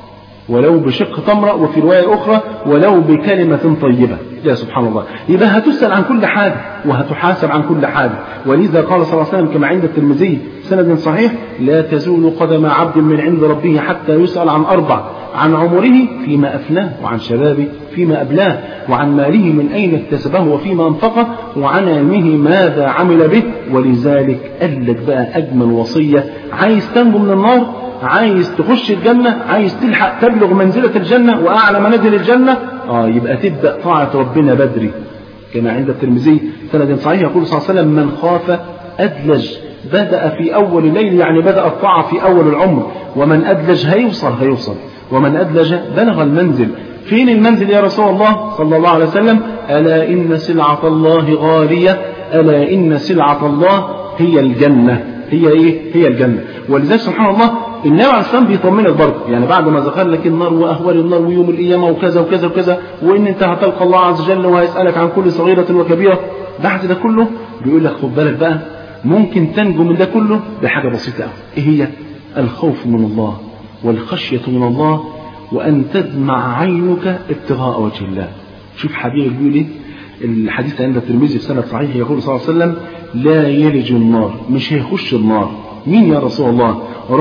[SPEAKER 2] ولو بشق تمرة وفي رواية أخرى ولو بكلمة طيبة يا سبحان الله يبقى هتسأل عن كل حاجة وهتحاسب عن كل حاجة ولذا قال صلى الله عليه وسلم كما عند الترمذي سند صحيح لا تزول قدم عبد من عند ربه حتى يسأل عن أربع عن عمره فيما أفناه وعن شبابه فيما أبلاه وعن ماله من أين اكتسبه وفيما أنفقه وعن علمه ماذا عمل به ولذلك قال لك بقى أجمل وصية عايز تنجو من النار عايز تخش الجنة عايز تلحق تبلغ منزلة الجنة وأعلى منازل الجنة آه يبقى تبدأ طاعة ربنا بدري كما عند الترمذي سند صحيح يقول صلى الله عليه وسلم من خاف أدلج بدأ في أول الليل يعني بدأ الطاعة في أول العمر ومن أدلج هيوصل هيوصل ومن أدلج بلغ المنزل فين المنزل يا رسول الله صلى الله عليه وسلم ألا إن سلعة الله غالية ألا إن سلعة الله هي الجنة هي إيه هي الجنة ولذلك سبحان الله النبي عليه السلام بيطمنك برضه يعني بعد ما ذكر لك النار واهوال النار ويوم القيامه وكذا وكذا وكذا وان انت هتلقى الله عز وجل وهيسالك عن كل صغيره وكبيره بعد ده كله بيقول لك خد بالك بقى ممكن تنجو من ده كله بحاجه بسيطه قوي ايه هي الخوف من الله والخشيه من الله وان تدمع عينك ابتغاء وجه الله شوف حبيبي بيقول ايه الحديث عند الترمذي في سنة صحيح يقول صلى الله عليه وسلم لا يلج النار مش هيخش النار مين يا رسول الله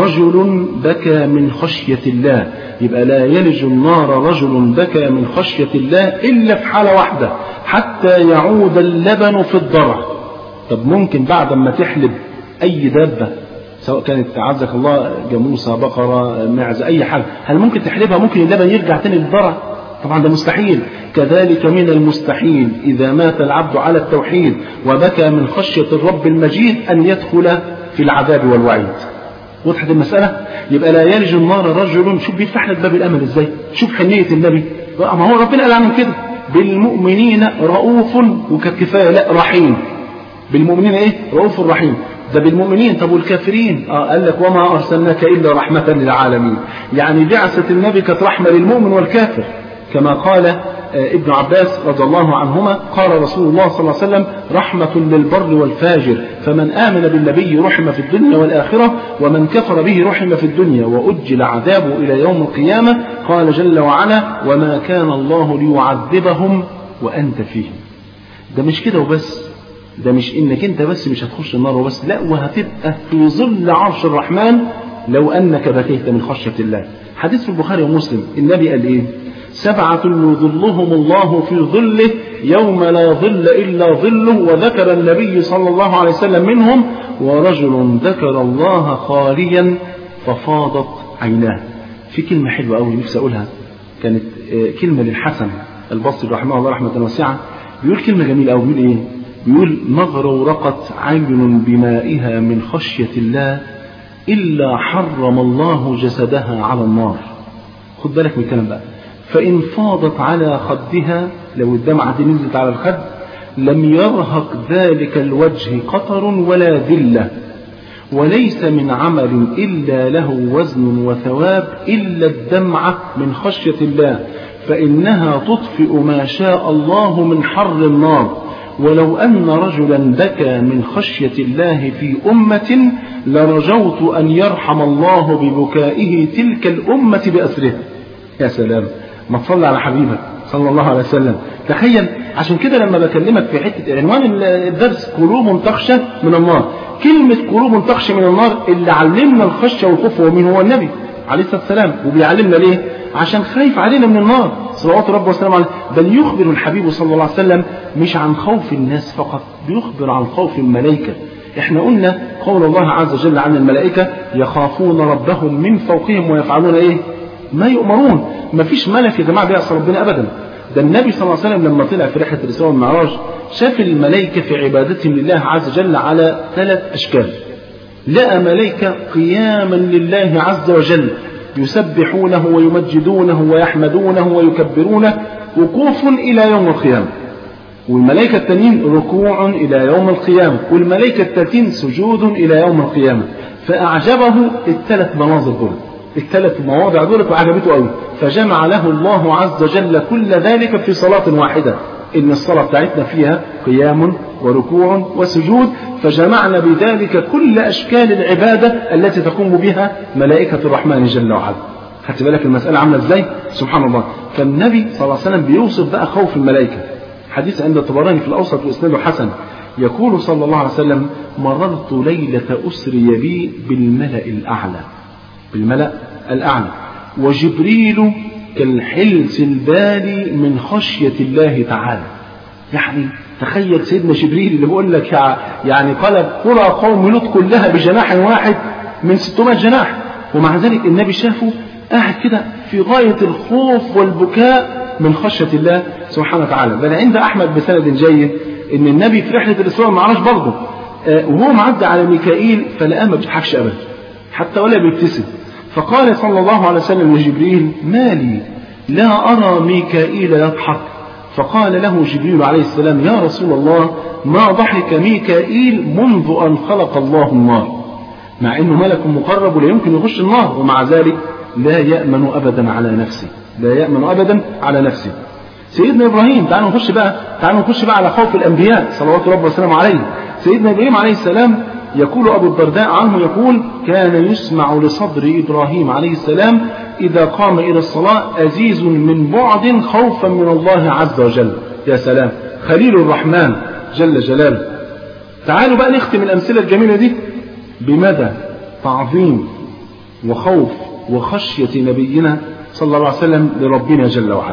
[SPEAKER 2] رجل بكى من خشية الله يبقى لا يلج النار رجل بكى من خشية الله إلا في حالة واحدة حتى يعود اللبن في الضرع طب ممكن بعد ما تحلب أي دابة سواء كانت عزك الله جاموسة بقرة معزة أي حاجة هل ممكن تحلبها ممكن اللبن يرجع تاني للضرع طبعا ده مستحيل كذلك من المستحيل إذا مات العبد على التوحيد وبكى من خشية الرب المجيد أن يدخل في العذاب والوعيد وضحت المسألة يبقى لا يلج النار رجل شوف بيفتح لك باب الأمل ازاي شوف حنية النبي ما هو ربنا قال عنه كده بالمؤمنين رؤوف وككفاية لا رحيم بالمؤمنين ايه رؤوف رحيم ده بالمؤمنين طب والكافرين آه قال لك وما أرسلناك إلا رحمة للعالمين يعني بعثة النبي كانت رحمة للمؤمن والكافر كما قال ابن عباس رضي الله عنهما قال رسول الله صلى الله عليه وسلم رحمة للبر والفاجر فمن آمن بالنبي رحم في الدنيا والآخرة ومن كفر به رحم في الدنيا وأجل عذابه إلى يوم القيامة قال جل وعلا وما كان الله ليعذبهم وأنت فيهم ده مش كده وبس ده مش انك انت بس مش هتخش النار وبس لا وهتبقى في ظل عرش الرحمن لو انك بكيت من خشيه الله حديث في البخاري ومسلم النبي قال ايه سبعة يظلهم الله في ظله يوم لا ظل إلا ظله وذكر النبي صلى الله عليه وسلم منهم ورجل ذكر الله خاليا ففاضت عيناه في كلمة حلوة أوي نفسي أقولها كانت كلمة للحسن البصري رحمه الله رحمة واسعة بيقول كلمة جميلة أوي بيقول إيه بيقول ما غرورقت عين بمائها من خشية الله إلا حرم الله جسدها على النار خد بالك من الكلام بقى فإن فاضت على خدها لو الدمعة دي نزلت على الخد لم يرهق ذلك الوجه قطر ولا ذلة وليس من عمل إلا له وزن وثواب إلا الدمعة من خشية الله فإنها تطفئ ما شاء الله من حر النار ولو أن رجلا بكى من خشية الله في أمة لرجوت أن يرحم الله ببكائه تلك الأمة بأسرها يا سلام ما تصلي على حبيبك صلى الله عليه وسلم تخيل عشان كده لما بكلمك في حتة عنوان الدرس قلوب تخشى من النار كلمة قلوب تخشى من النار اللي علمنا الخشية والخوف ومين هو النبي عليه الصلاة والسلام وبيعلمنا ليه عشان خايف علينا من النار صلوات ربه وسلامه عليه بل يخبر الحبيب صلى الله عليه وسلم مش عن خوف الناس فقط بيخبر عن خوف الملائكة احنا قلنا قول الله عز وجل عن الملائكة يخافون ربهم من فوقهم ويفعلون ايه ما يؤمرون ما فيش ملك يا جماعة بيعصى ربنا أبدا ده النبي صلى الله عليه وسلم لما طلع في رحلة الإسراء والمعراج شاف الملائكة في عبادتهم لله عز وجل على ثلاث أشكال لقى ملائكة قياما لله عز وجل يسبحونه ويمجدونه ويحمدونه ويكبرونه وقوف إلى يوم القيامة والملائكة التانيين ركوع إلى يوم القيامة والملائكة التالتين سجود إلى يوم القيامة فأعجبه الثلاث مناظر دول الثلاث مواضع دولت وعجبته قوي فجمع له الله عز وجل كل ذلك في صلاة واحدة إن الصلاة بتاعتنا فيها قيام وركوع وسجود فجمعنا بذلك كل أشكال العبادة التي تقوم بها ملائكة الرحمن جل وعلا خدت بالك المسألة عاملة ازاي سبحان الله فالنبي صلى الله عليه وسلم بيوصف بقى خوف الملائكة حديث عند الطبراني في الأوسط وإسناده حسن يقول صلى الله عليه وسلم مررت ليلة أسري بي بالملأ الأعلى بالملأ الأعلى وجبريل كالحلس البالي من خشية الله تعالى يعني تخيل سيدنا جبريل اللي بيقول لك يعني قلب قرى قوم لوط كلها بجناح واحد من 600 جناح ومع ذلك النبي شافه قاعد كده في غاية الخوف والبكاء من خشية الله سبحانه وتعالى بل عند أحمد بسند جيد إن النبي في رحلة الإسراء والمعراج برضه آه وهو معدي على ميكائيل فلقاه ما بيضحكش أبدا حتى ولا بيبتسم فقال صلى الله عليه وسلم لجبريل ما لي لا أرى ميكائيل يضحك فقال له جبريل عليه السلام يا رسول الله ما ضحك ميكائيل منذ أن خلق الله النار مع أنه ملك مقرب ولا يمكن يخش النار ومع ذلك لا يأمن أبدا على نفسه لا يأمن أبدا على نفسه سيدنا إبراهيم تعالوا نخش بقى تعالوا نخش بقى على خوف الأنبياء صلوات ربي وسلامه عليه سيدنا إبراهيم عليه السلام يقول أبو الدرداء عنه يقول كان يسمع لصدر إبراهيم عليه السلام إذا قام إلى الصلاة أزيز من بعد خوفا من الله عز وجل يا سلام خليل الرحمن جل جلاله تعالوا بقى نختم الأمثلة الجميلة دي بمدى تعظيم وخوف وخشية نبينا صلى الله عليه وسلم لربنا جل وعلا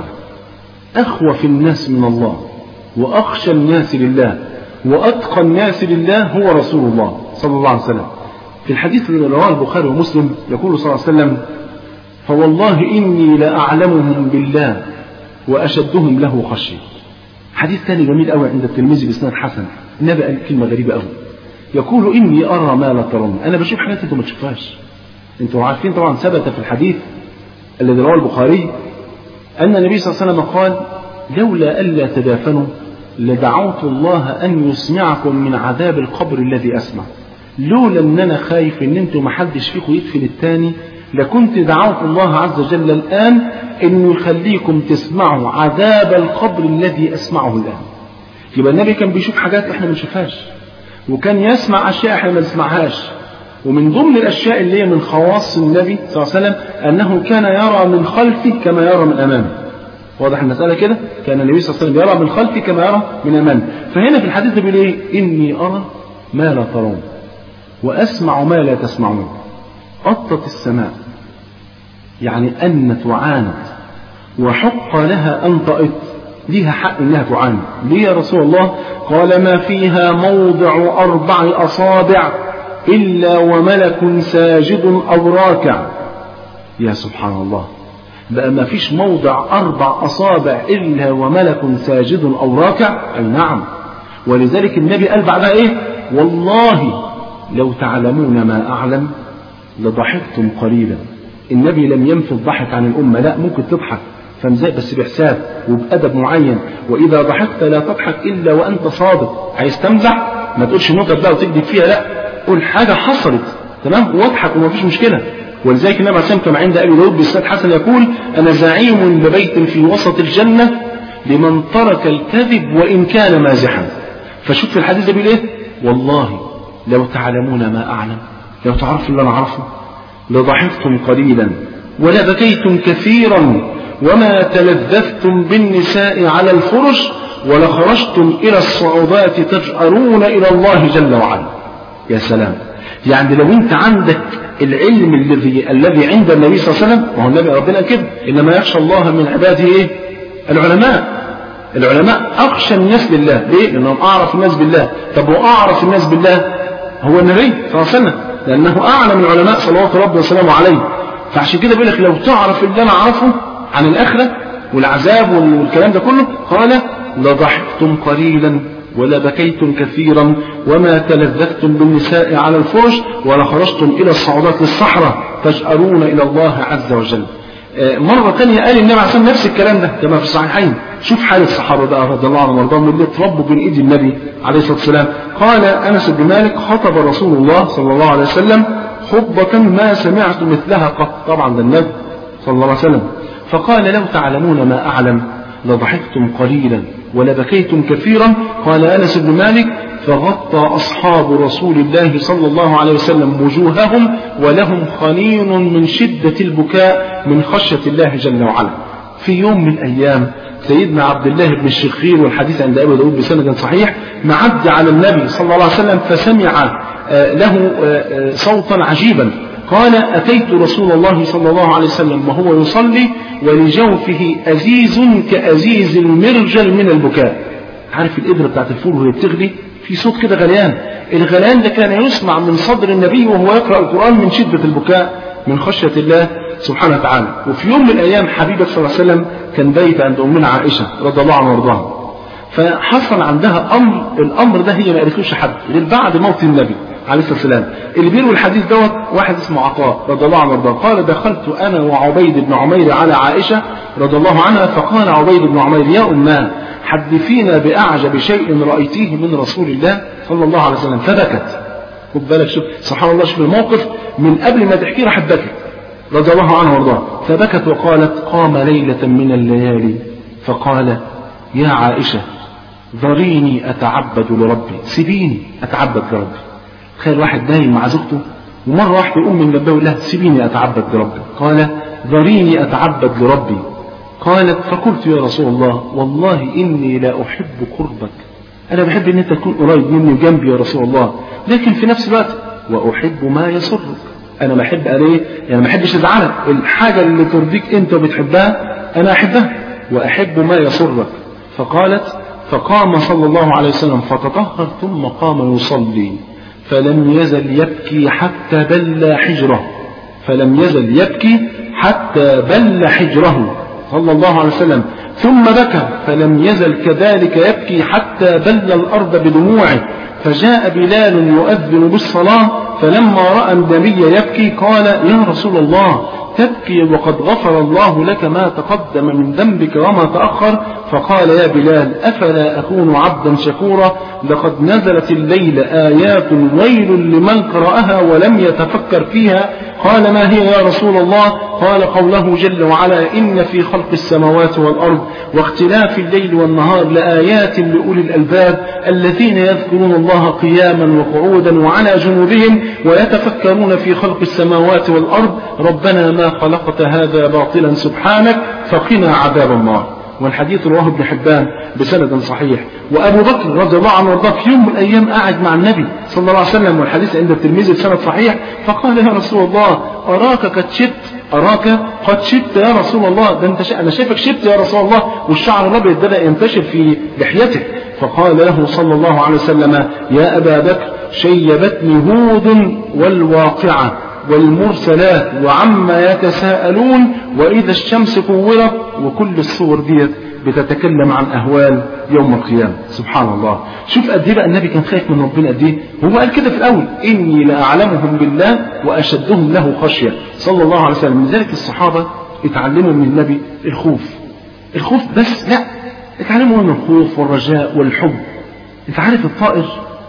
[SPEAKER 2] أخوف الناس من الله وأخشى الناس لله وأتقى الناس لله هو رسول الله صلى الله عليه وسلم في الحديث الذي رواه البخاري ومسلم يقول صلى الله عليه وسلم فوالله إني لأعلمهم بالله وأشدهم له خشية حديث ثاني جميل قوي عند الترمذي بإسناد حسن النبي قال كلمة غريبة قوي يقول إني أرى ما لا ترون أنا بشوف حاجات أنتم ما تشوفهاش أنتم عارفين طبعا ثبت في الحديث الذي رواه البخاري أن النبي صلى الله عليه وسلم قال لولا ألا تدافنوا لدعوت الله أن يسمعكم من عذاب القبر الذي أسمع لولا أن أنا خايف أن أنتم محدش فيكم يدفن التاني لكنت دعوت الله عز وجل الآن أن يخليكم تسمعوا عذاب القبر الذي أسمعه الآن يبقى النبي كان بيشوف حاجات احنا ما نشوفهاش وكان يسمع أشياء احنا ما نسمعهاش ومن ضمن الأشياء اللي هي من خواص النبي صلى الله عليه وسلم أنه كان يرى من خلفه كما يرى من أمامه واضح المسألة كده كان النبي صلى الله عليه وسلم يرى من خلفه كما يرى من أمامه فهنا في الحديث بيقول إيه إني أرى ما لا ترون وأسمع ما لا تسمعون أطت السماء يعني أنت وعانت وحق لها أن طئت ليها حق إنها تعاني ليه يا رسول الله قال ما فيها موضع أربع أصابع إلا وملك ساجد أو راكع يا سبحان الله بقى ما فيش موضع أربع أصابع إلا وملك ساجد أو راكع أي نعم ولذلك النبي قال بعدها إيه والله لو تعلمون ما أعلم لضحكتم قليلا النبي لم ينفي الضحك عن الأمة لا ممكن تضحك فمزاي بس بحساب وبأدب معين وإذا ضحكت لا تضحك إلا وأنت صادق عايز تمزح ما تقولش نكت بقى وتكذب فيها لا قول حاجة حصلت تمام واضحك وما فيش مشكلة ولذلك النبي عليه الصلاة كما عند أبي داود بإسناد حسن يقول أنا زعيم ببيت في وسط الجنة لمن ترك الكذب وإن كان مازحا فشوف في الحديث ده بيقول إيه والله لو تعلمون ما أعلم لو تعرفوا اللي أنا أعرفه لضحكتم قليلا ولبكيتم كثيرا وما تلذذتم بالنساء على الفرش ولخرجتم إلى الصعودات تجأرون إلى الله جل وعلا يا سلام يعني لو انت عندك العلم الذي الذي عند النبي صلى الله عليه وسلم وهو النبي ربنا كده انما يخشى الله من عباده ايه؟ العلماء العلماء اخشى الناس لله ليه؟ لانهم اعرف الناس بالله طب واعرف الناس بالله هو النبي صلى الله عليه وسلم لانه اعلم العلماء صلوات ربي وسلامه عليه فعشان كده بيقول لك لو تعرف اللي انا اعرفه عن الاخره والعذاب والكلام ده كله قال لضحكتم قليلا ولبكيتم كثيرا وما تلذذتم بالنساء على الفرش ولخرجتم إلى الصعودات للصحراء تجأرون إلى الله عز وجل مرة تانية قال النبي عليه نفس الكلام ده كما في الصحيحين شوف حال الصحابة بقى رضي الله عنهم وارضاهم اللي اتربوا بين ايد النبي عليه الصلاة والسلام قال أنس بن مالك خطب رسول الله صلى الله عليه وسلم خطبة ما سمعت مثلها قط طبعا ده النبي صلى الله عليه وسلم فقال لو تعلمون ما أعلم لضحكتم قليلا ولبكيتم كثيرا قال أنس بن مالك فغطى أصحاب رسول الله صلى الله عليه وسلم وجوههم ولهم خنين من شدة البكاء من خشية الله جل وعلا في يوم من الأيام سيدنا عبد الله بن الشخير والحديث عند أبي داود بسند صحيح معدي على النبي صلى الله عليه وسلم فسمع له صوتا عجيبا قال أتيت رسول الله صلى الله عليه وسلم وهو يصلي ولجوفه أزيز كأزيز المرجل من البكاء عارف الإبرة بتاعت الفول وهي بتغلي في صوت كده غليان الغليان ده كان يسمع من صدر النبي وهو يقرأ القرآن من شدة البكاء من خشية الله سبحانه وتعالى وفي يوم من الأيام حبيبك صلى الله عليه وسلم كان بيت عند أمنا عائشة رضي الله عنها وارضاها فحصل عندها أمر الأمر ده هي ما قالتلوش حد غير بعد موت النبي عليه الصلاة والسلام اللي بيروي الحديث دوت واحد اسمه عطاء رضي الله عنه وارضاه قال دخلت أنا وعبيد بن عمير على عائشة رضي الله عنها فقال عبيد بن عمير يا أمان حدثينا بأعجب شيء رأيتيه من رسول الله صلى الله عليه وسلم فبكت خد بالك شوف سبحان الله شوف الموقف من قبل ما تحكيه راحت بكت رضي الله عنه وارضاه فبكت وقالت قام ليلة من الليالي فقال يا عائشة ذريني أتعبد لربي سيبيني أتعبد لربي تخيل واحد نايم مع زوجته ومرة واحدة يقوم من جنبه يقول لها سيبيني أتعبد لربي قال ذريني أتعبد لربي قالت فقلت يا رسول الله والله إني لا أحب قربك أنا بحب إن أنت تكون قريب مني وجنبي يا رسول الله لكن في نفس الوقت وأحب ما يسرك أنا بحب أنا يعني ما أحبش أزعلك الحاجة اللي ترضيك أنت وبتحبها أنا أحبها وأحب ما يسرك فقالت فقام صلى الله عليه وسلم فتطهر ثم قام يصلي فلم يزل يبكي حتى بل حجره فلم يزل يبكي حتى بل حجره صلى الله عليه وسلم ثم بكى فلم يزل كذلك يبكي حتى بل الأرض بدموعه فجاء بلال يؤذن بالصلاة فلما رأى النبي يبكي قال يا رسول الله تبكي وقد غفر الله لك ما تقدم من ذنبك وما تأخر فقال يا بلال أفلا أكون عبدا شكورا لقد نزلت الليل آيات ويل لمن قرأها ولم يتفكر فيها قال ما هي يا رسول الله قال قوله جل وعلا إن في خلق السماوات والأرض واختلاف الليل والنهار لآيات لأولي الألباب الذين يذكرون الله قياما وقعودا وعلى جنوبهم ويتفكرون في خلق السماوات والأرض ربنا ما خلقت هذا باطلا سبحانك فقنا عذاب النار والحديث رواه ابن حبان بسند صحيح وابو بكر رضي الله عنه وارضاه في يوم من الايام قاعد مع النبي صلى الله عليه وسلم والحديث عند الترمذي بسند صحيح فقال يا رسول الله اراك قد شبت اراك قد شبت يا رسول الله ده انت شا... انا شايفك شبت يا رسول الله والشعر الابيض بدا ينتشر في لحيتك فقال له صلى الله عليه وسلم يا ابا بكر شيبتني هود والواقعه والمرسلات وعما يتساءلون وإذا الشمس كورت وكل الصور ديت بتتكلم عن أهوال يوم القيامة سبحان الله شوف قد ايه بقى النبي كان خايف من ربنا قد ايه هو قال كده في الأول إني لأعلمهم بالله وأشدهم له خشية صلى الله عليه وسلم من ذلك الصحابة اتعلموا من النبي الخوف الخوف بس لا اتعلموا من الخوف والرجاء والحب انت عارف الطائر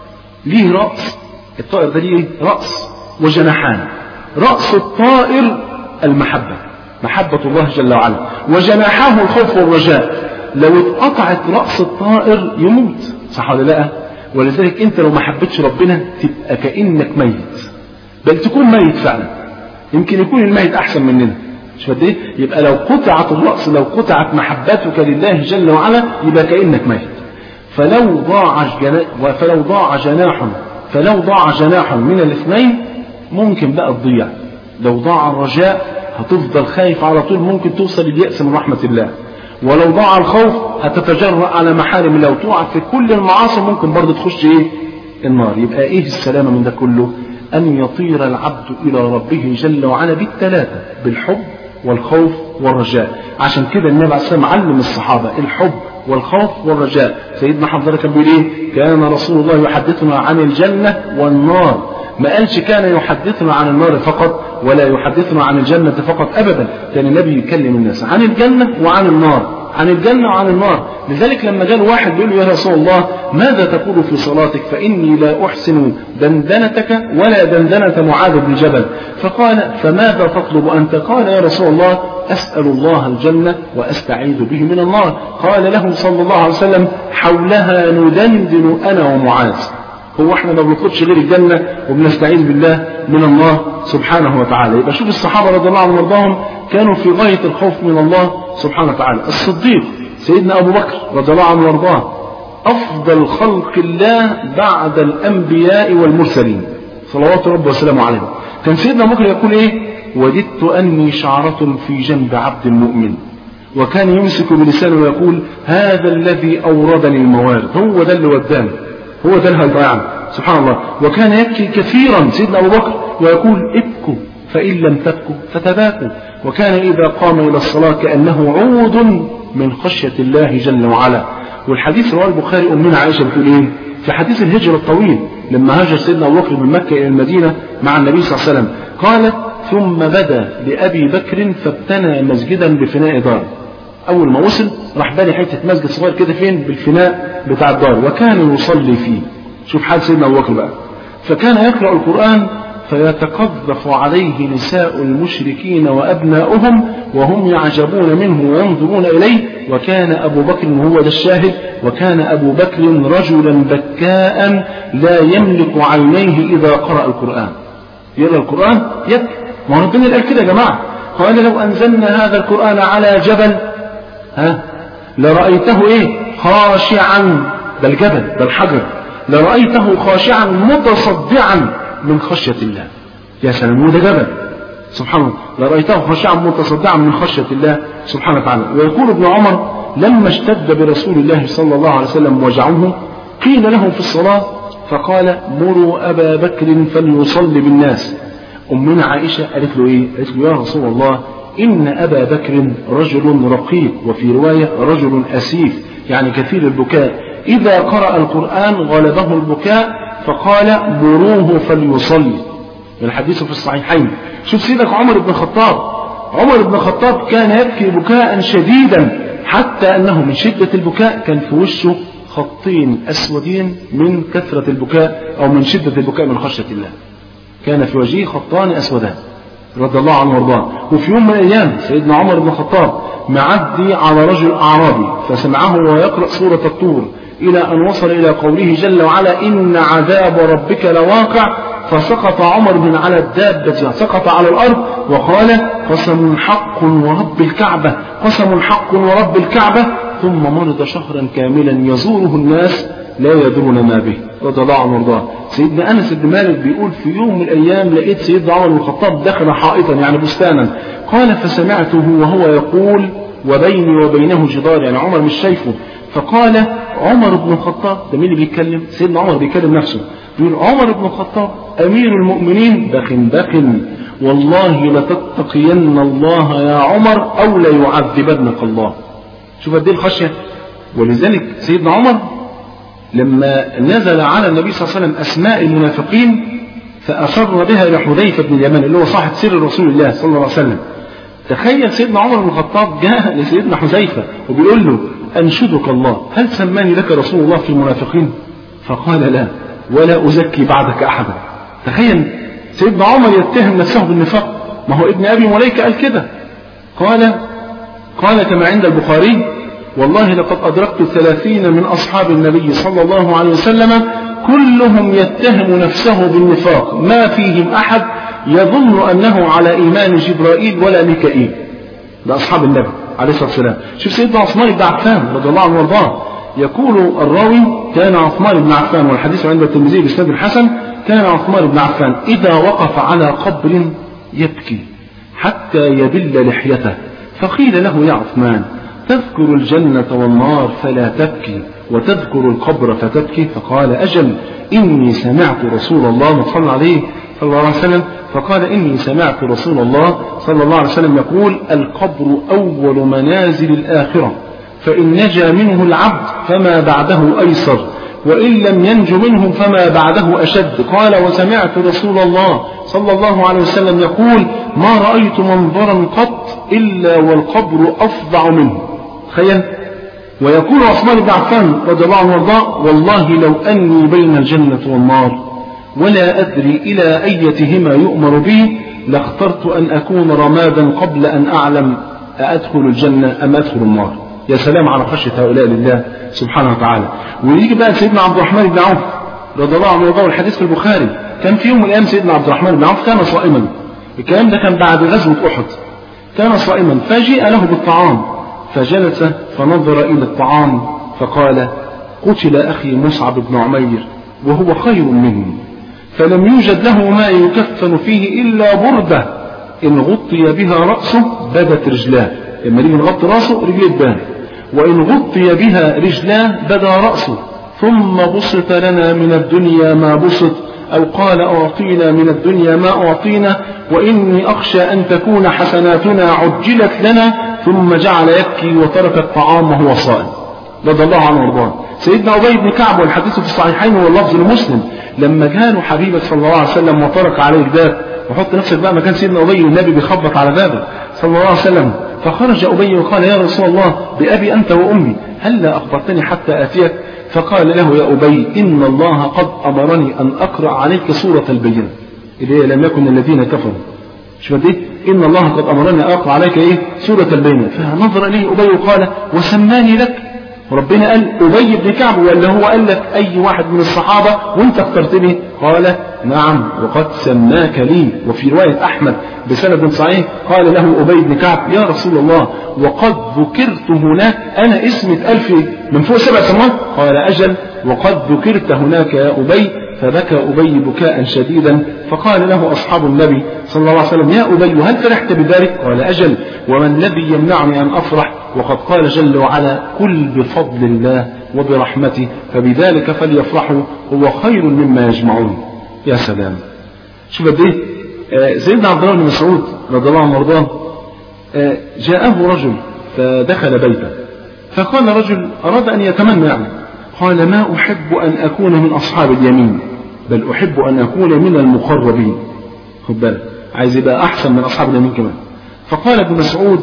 [SPEAKER 2] ليه رأس الطائر ده ليه رأس وجناحان رأس الطائر المحبة محبة الله جل وعلا وجناحاه الخوف والرجاء لو اتقطعت رأس الطائر يموت صح ولا لا ولذلك انت لو ما حبيتش ربنا تبقى كأنك ميت بل تكون ميت فعلا يمكن يكون الميت أحسن مننا مش قد ايه يبقى لو قطعت الرأس لو قطعت محبتك لله جل وعلا يبقى كأنك ميت فلو ضاع جنا... فلو ضاع جناح فلو ضاع جناح من الاثنين ممكن بقى تضيع لو ضاع الرجاء هتفضل خايف على طول ممكن توصل لليأس من رحمة الله ولو ضاع الخوف هتتجرأ على محارم الله وتقع في كل المعاصي ممكن برضه تخش ايه النار يبقى ايه السلامة من ده كله أن يطير العبد إلى ربه جل وعلا بالثلاثة بالحب والخوف والرجاء عشان كده النبي عليه الصلاة والسلام علم الصحابة الحب والخوف والرجاء سيدنا حمزة كان بيقول ايه كان رسول الله يحدثنا عن الجنة والنار ما قالش كان يحدثنا عن النار فقط ولا يحدثنا عن الجنة فقط أبدا كان النبي يكلم الناس عن الجنة وعن النار عن الجنة وعن النار لذلك لما جاء واحد بيقول له يا رسول الله ماذا تقول في صلاتك فإني لا أحسن دندنتك ولا دندنة معاذ بن جبل فقال فماذا تطلب أنت قال يا رسول الله أسأل الله الجنة وأستعيذ به من النار قال له صلى الله عليه وسلم حولها ندندن أنا ومعاذ هو احنا ما بنطلبش غير الجنة وبنستعيذ بالله من الله سبحانه وتعالى يبقى شوف الصحابة رضي الله عنهم وارضاهم كانوا في غاية الخوف من الله سبحانه وتعالى الصديق سيدنا أبو بكر رضي الله عنه وارضاه أفضل خلق الله بعد الأنبياء والمرسلين صلوات ربي وسلامه عليهم كان سيدنا أبو بكر يقول إيه وددت أني شعرة في جنب عبد مؤمن وكان يمسك بلسانه ويقول هذا الذي أوردني الموارد هو ده اللي وداني هو ده اللي هيضيعني سبحان الله وكان يبكي كثيرا سيدنا أبو بكر ويقول ابكوا فإن لم تبكوا فتباكوا وكان إذا قام إلى الصلاة كأنه عود من خشية الله جل وعلا والحديث رواه البخاري أمنا عائشة بتقول إيه في حديث الهجرة الطويل لما هاجر سيدنا أبو بكر من مكة إلى المدينة مع النبي صلى الله عليه وسلم قالت ثم بدا لأبي بكر فابتنى مسجدا بفناء دار أول ما وصل راح بني حتة مسجد صغير كده فين بالفناء بتاع الدار وكان يصلي فيه شوف حال سيدنا أبو بكر بقى فكان يقرأ القرآن فيتقذف عليه نساء المشركين وأبناؤهم وهم يعجبون منه وينظرون إليه وكان أبو بكر هو ده الشاهد وكان أبو بكر رجلا بكاء لا يملك عينيه إذا قرأ القرآن يقرأ القرآن يبكي ما هو ربنا قال كده يا جماعة قال لو أنزلنا هذا القرآن على جبل ها لرأيته إيه خاشعا ده الجبل ده الحجر لرأيته خاشعا متصدعا من خشية الله يا سلام وده جبل سبحان الله لرأيته خاشعا متصدعا من خشية الله سبحانه وتعالى ويقول ابن عمر لما اشتد برسول الله صلى الله عليه وسلم وجعه قيل له في الصلاة فقال مروا أبا بكر فليصلي بالناس أمنا عائشة قالت له إيه؟ قالت له يا رسول الله إن أبا بكر رجل رقيق وفي رواية رجل أسيف يعني كثير البكاء إذا قرأ القرآن غلبه البكاء فقال مروه فليصلي الحديث في الصحيحين شوف سيدك عمر بن الخطاب عمر بن الخطاب كان يبكي بكاء شديدا حتى أنه من شدة البكاء كان في وشه خطين أسودين من كثرة البكاء أو من شدة البكاء من خشية الله كان في وجهه خطان أسودان رضي الله عنه وارضاه وفي يوم من الايام سيدنا عمر بن الخطاب معدي على رجل اعرابي فسمعه وهو يقرا سوره الطور الى ان وصل الى قوله جل وعلا ان عذاب ربك لواقع فسقط عمر بن على الدابة سقط على الأرض وقال قسم حق ورب الكعبة قسم حق ورب الكعبة ثم مرض شهرا كاملا يزوره الناس لا يدرون ما به رضي الله عنه وارضاه سيدنا انس بن مالك بيقول في يوم من الايام لقيت سيدنا عمر بن الخطاب دخل حائطا يعني بستانا قال فسمعته وهو يقول وبيني وبينه جدار يعني عمر مش شايفه فقال عمر بن الخطاب ده مين اللي بيتكلم سيدنا عمر بيتكلم نفسه بيقول عمر بن الخطاب امير المؤمنين بخ بخ والله لتتقين الله يا عمر او ليعذبنك الله شوف قد ايه الخشيه ولذلك سيدنا عمر لما نزل على النبي صلى الله عليه وسلم أسماء المنافقين فأشر بها إلى حذيفة بن اليمان اللي هو صاحب سر رسول الله صلى الله عليه وسلم تخيل سيدنا عمر بن الخطاب جاء لسيدنا حذيفة وبيقول له أنشدك الله هل سماني لك رسول الله في المنافقين فقال لا ولا أزكي بعدك أحدا تخيل سيدنا عمر يتهم نفسه بالنفاق ما هو ابن أبي مليكة قال كده قال قال كما عند البخاري والله لقد أدركت ثلاثين من أصحاب النبي صلى الله عليه وسلم كلهم يتهم نفسه بالنفاق ما فيهم أحد يظن أنه على إيمان جبرائيل ولا ميكائيل ده أصحاب النبي عليه الصلاة والسلام شوف سيدنا عثمان بن عفان رضي الله عنه وارضاه يقول الراوي كان عثمان بن عفان والحديث عند الترمذي بإسناد الحسن كان عثمان بن عفان إذا وقف على قبر يبكي حتى يبل لحيته فقيل له يا عثمان تذكر الجنة والنار فلا تبكي وتذكر القبر فتبكي فقال أجل إني سمعت رسول الله صلى عليه صلى الله عليه وسلم فقال إني سمعت رسول الله صلى الله عليه وسلم يقول القبر أول منازل الآخرة فإن نجا منه العبد فما بعده أيسر وإن لم ينج منه فما بعده أشد قال وسمعت رسول الله صلى الله عليه وسلم يقول ما رأيت منظرا قط إلا والقبر أفظع منه تخيل ويقول عثمان بن عفان رضي الله عنه وارضاه والله لو أني بين الجنة والنار ولا أدري إلى أيتهما يؤمر بي لاخترت أن أكون رمادا قبل أن أعلم أدخل الجنة أم أدخل النار يا سلام على خشية هؤلاء لله سبحانه وتعالى ويجي بقى سيدنا عبد الرحمن بن عوف رضي الله عنه وارضاه الحديث في البخاري كان في يوم من الأيام سيدنا عبد الرحمن بن عوف كان صائما الكلام ده كان بعد غزوة أحد كان صائما فجيء له بالطعام فجلس فنظر إلى الطعام فقال قتل أخي مصعب بن عمير وهو خير مني فلم يوجد له ما يكفن فيه إلا بردة إن غطي بها رأسه بدت رجلاه لما نيجي نغطي رأسه رجليه تبان وإن غطي بها رجلاه بدا رأسه ثم بسط لنا من الدنيا ما بسط أو قال أعطينا من الدنيا ما أعطينا وإني أخشى أن تكون حسناتنا عجلت لنا ثم جعل يبكي وترك الطعام وهو صائم رضي الله عنه وارضاه سيدنا أبي بن كعب والحديث في الصحيحين واللفظ المسلم لما كانوا حبيبك صلى الله عليه وسلم وطرق عليه الباب وحط نفسك بقى مكان سيدنا أبي والنبي بيخبط على بابه صلى الله عليه وسلم فخرج أبي وقال يا رسول الله بأبي أنت وأمي هلا أخبرتني حتى آتيك فقال له يا أبي إن الله قد أمرني أن أقرأ عليك سورة البينة اللي هي لم يكن الذين كفروا شو دي إن الله قد أمرني أن أقرأ عليك إيه سورة البينة فنظر إليه أبي وقال وسماني لك وربنا قال أبي بن كعب ولا هو قال لك أي واحد من الصحابة وأنت اخترتني قال نعم وقد سماك لي وفي رواية أحمد بسند صحيح قال له أبي بن كعب يا رسول الله وقد ذكرت هناك أنا اسمي اتقال في من فوق سبع سماوات قال أجل وقد ذكرت هناك يا أبي فبكى أبي بكاء شديدا فقال له أصحاب النبي صلى الله عليه وسلم يا أبي هل فرحت بذلك قال أجل وما الذي يمنعني أن أفرح وقد قال جل وعلا قل بفضل الله وبرحمته فبذلك فليفرحوا هو خير مما يجمعون يا سلام شوف قد ايه آه سيدنا عبد الله بن مسعود رضي الله عنه وارضاه آه جاءه رجل فدخل بيته فقال رجل أراد أن يتمنى يعني قال ما أحب أن أكون من أصحاب اليمين بل أحب أن أكون من المقربين خد بالك عايز يبقى أحسن من أصحاب اليمين كمان فقال ابن مسعود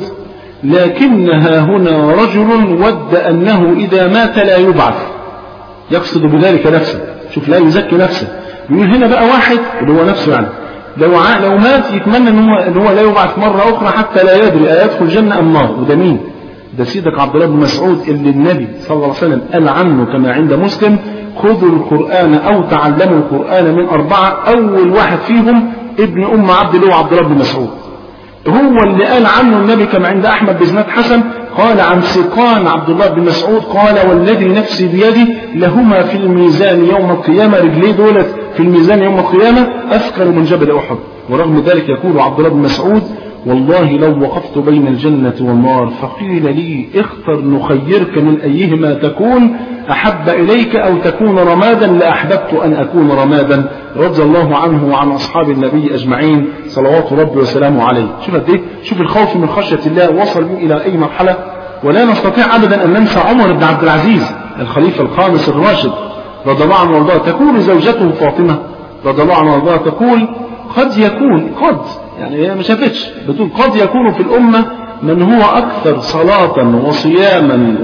[SPEAKER 2] لكنها هنا رجل ود أنه إذا مات لا يبعث يقصد بذلك نفسه شوف لا يزكي نفسه يقول هنا بقى واحد اللي هو نفسه يعني لو ع... لو مات يتمنى ان هو ان هو لا يبعث مره اخرى حتى لا يدري ايدخل الجنه ام نار وده مين؟ ده سيدك عبد الله بن مسعود اللي النبي صلى الله عليه وسلم قال عنه كما عند مسلم خذوا القران او تعلموا القران من اربعه اول واحد فيهم ابن ام عبد الله عبد الله بن مسعود هو اللي قال عنه النبي كما عند احمد بزناد حسن قال عن سقان عبد الله بن مسعود قال والذي نفسي بيدي لهما في الميزان يوم القيامه رجليه دولت في الميزان يوم القيامه اثقل من جبل احد ورغم ذلك يقول عبد الله بن مسعود والله لو وقفت بين الجنة والنار فقيل لي اختر نخيرك من أيهما تكون أحب إليك أو تكون رمادا لأحببت أن أكون رمادا رضي الله عنه وعن أصحاب النبي أجمعين صلوات ربي وسلامه عليه شوف قد شوف الخوف من خشية الله وصل به إلى أي مرحلة ولا نستطيع أبدا أن ننسى عمر بن عبد العزيز الخليفة الخامس الراشد رضي الله عنه وارضاه تقول زوجته فاطمة رضي الله عنه وارضاه تقول قد يكون قد يعني هي ما شافتش بتقول قد يكون في الأمة من هو أكثر صلاة وصياما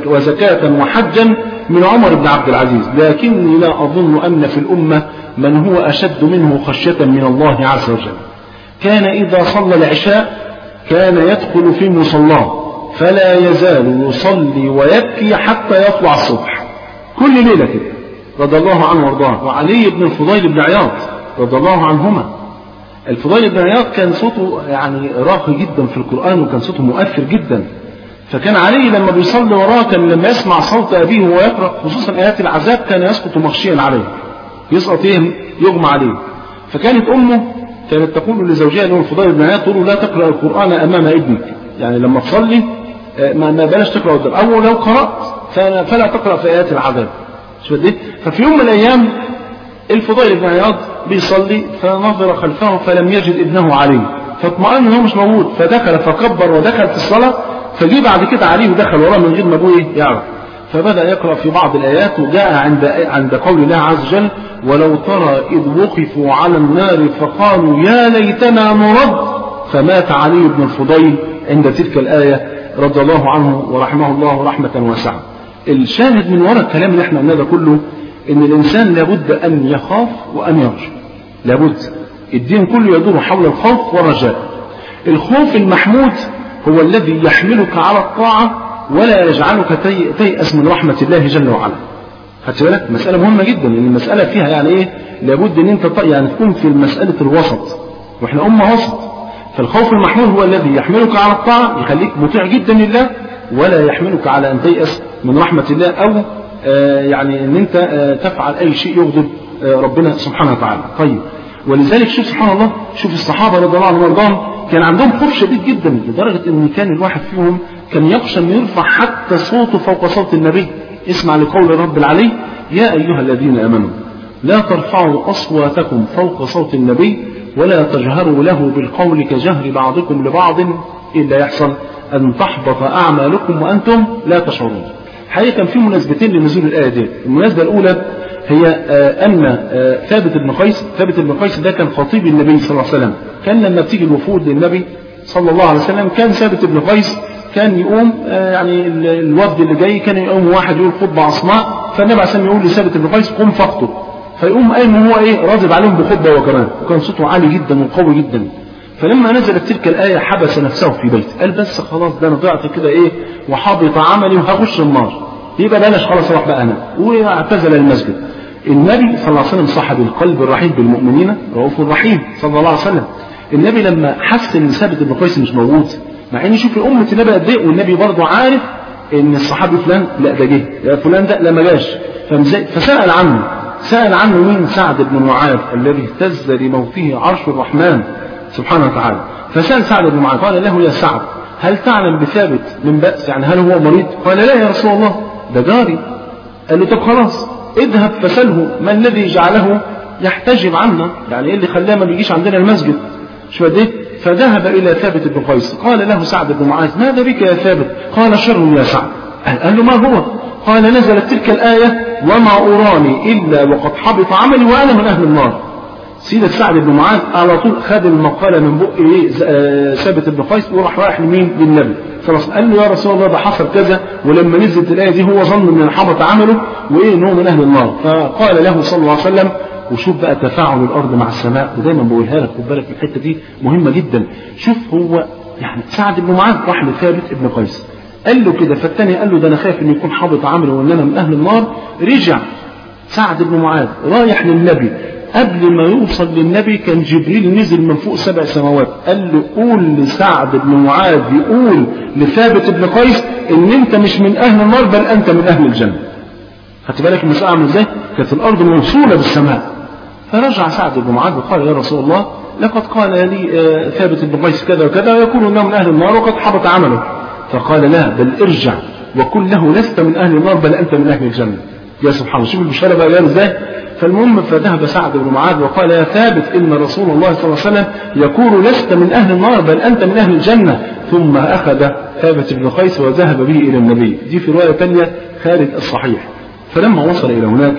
[SPEAKER 2] وزكاة وحجا من عمر بن عبد العزيز لكني لا أظن أن في الأمة من هو أشد منه خشية من الله عز وجل كان إذا صلى العشاء كان يدخل في مصلاه فلا يزال يصلي ويبكي حتى يطلع الصبح كل ليلة كده رضي الله عنه وارضاه وعلي بن الفضيل بن عياض رضي الله عنهما الفضيل بن عياض كان صوته يعني راقي جدا في القرآن وكان صوته مؤثر جدا فكان علي لما بيصلي وراه كان لما يسمع صوت أبيه وهو يقرأ خصوصا آيات العذاب كان يسقط مغشيا عليه يسقط ايه يغمى عليه فكانت أمه كانت تقول لزوجها اللي هو الفضيل بن عياض تقول له لا تقرأ القرآن أمام ابنك يعني لما تصلي ما بلاش تقرأ قدام أو لو قرأت فلا تقرأ في آيات العذاب شو دي ففي يوم من الأيام الفضيل بن عياض بيصلي فنظر خلفه فلم يجد ابنه علي فاطمأن انه مش موجود فدخل فكبر ودخل في الصلاة فجي بعد كده علي ودخل وراه من غير ما ابوه ايه يعرف فبدأ يقرأ في بعض الآيات وجاء عند عند قول الله عز وجل ولو ترى إذ وقفوا على النار فقالوا يا ليتنا نرد فمات علي بن الفضيل عند تلك الآية رضي الله عنه ورحمه الله رحمة واسعة الشاهد من وراء الكلام اللي احنا قلناه ده كله ان الانسان لابد ان يخاف وان يرجو لابد الدين كله يدور حول الخوف والرجاء الخوف المحمود هو الذي يحملك على الطاعة ولا يجعلك تيأس من رحمة الله جل وعلا خدت بالك مسألة مهمة جدا لأن المسألة فيها يعني إيه لابد إن أنت يعني تكون في مسألة الوسط وإحنا أمة وسط فالخوف المحمود هو الذي يحملك على الطاعة يخليك مطيع جدا لله ولا يحملك على أن تيأس من رحمة الله أو آه يعني أن أنت آه تفعل أي شيء يغضب آه ربنا سبحانه وتعالى طيب ولذلك شوف سبحان الله شوف الصحابة رضي الله عنهم وارضاهم كان عندهم خوف شديد جدا لدرجة ان كان الواحد فيهم كان يخشى ان يرفع حتى صوته فوق صوت النبي اسمع لقول رب العلي يا ايها الذين امنوا لا ترفعوا اصواتكم فوق صوت النبي ولا تجهروا له بالقول كجهر بعضكم لبعض الا يحصل ان تحبط اعمالكم وانتم لا تشعرون حقيقة كان في مناسبتين لنزول الآية دي المناسبة الأولى هي أن ثابت بن قيس ثابت بن قيس ده كان خطيب النبي صلى الله عليه وسلم كان لما بتيجي الوفود للنبي صلى الله عليه وسلم كان ثابت بن قيس كان يقوم يعني الوفد اللي جاي كان يقوم واحد يقول خطبة عصماء فالنبي عليه السلام يقول لثابت بن قيس قم فاخطب فيقوم قايم هو ايه راضب عليهم بخطبة هو كمان وكان صوته عالي جدا وقوي جدا فلما نزلت تلك الآية حبس نفسه في بيته قال بس خلاص ده أنا ضعت كده إيه وحبط عملي وهخش النار يبقى بلاش خلاص أروح بقى أنا واعتزل المسجد النبي صلى الله عليه وسلم صاحب القلب الرحيم بالمؤمنين رؤوف رحيم صلى الله عليه وسلم النبي لما حس ان ثابت بن قيس مش موجود مع ان شوف امه النبي قد ايه والنبي برضه عارف ان الصحابي فلان لا ده جه يا فلان ده لا ما جاش فسال عنه سال عنه مين سعد بن معاذ الذي اهتز لموته عرش الرحمن سبحانه وتعالى فسال سعد بن معاذ قال له يا سعد هل تعلم بثابت من بأس يعني هل هو مريض قال لا يا رسول الله ده جاري قال له طب خلاص اذهب فسله ما الذي جعله يحتجب عنا يعني ايه اللي خلاه ما بيجيش عندنا المسجد شو قد فذهب الى ثابت بن قيس قال له سعد بن معاذ ماذا بك يا ثابت قال شر يا سعد قال له ما هو قال نزلت تلك الآية وما أراني إلا وقد حبط عملي وأنا من أهل النار سيدة سعد بن معاذ على طول خد المقالة من بق ايه ثابت بن قيس وراح رايح لمين للنبي خلاص قال له يا رسول الله ده حصل كذا ولما نزلت الآية دي هو ظن ان حبط عمله وايه ان هو من اهل النار فقال له صلى الله عليه وسلم وشوف بقى تفاعل الارض مع السماء ودايما بقولها لك خد بالك الحته دي مهمه جدا شوف هو يعني سعد بن معاذ راح لثابت بن قيس قال له كده فالتاني قال له ده انا خايف ان يكون حابط عمله وان انا من اهل النار رجع سعد بن معاذ رايح للنبي قبل ما يوصل للنبي كان جبريل نزل من فوق سبع سماوات قال له قول لسعد بن معاذ يقول لثابت بن قيس ان انت مش من اهل النار بل انت من اهل الجنه خدت بالك المسألة عامله ازاي؟ كانت الارض موصوله بالسماء فرجع سعد بن معاذ وقال يا رسول الله لقد قال لي ثابت بن قيس كذا وكذا ويكون انه من اهل النار وقد حبط عمله فقال لا بل ارجع وقل له لست من اهل النار بل انت من اهل الجنه يا سبحان الله شوف البشاره بقى قال ازاي فالمهم فذهب سعد بن معاذ وقال يا ثابت ان رسول الله صلى الله عليه وسلم يقول لست من اهل النار بل انت من اهل الجنه ثم اخذ ثابت بن قيس وذهب به الى النبي دي في روايه ثانيه خارج الصحيح فلما وصل الى هناك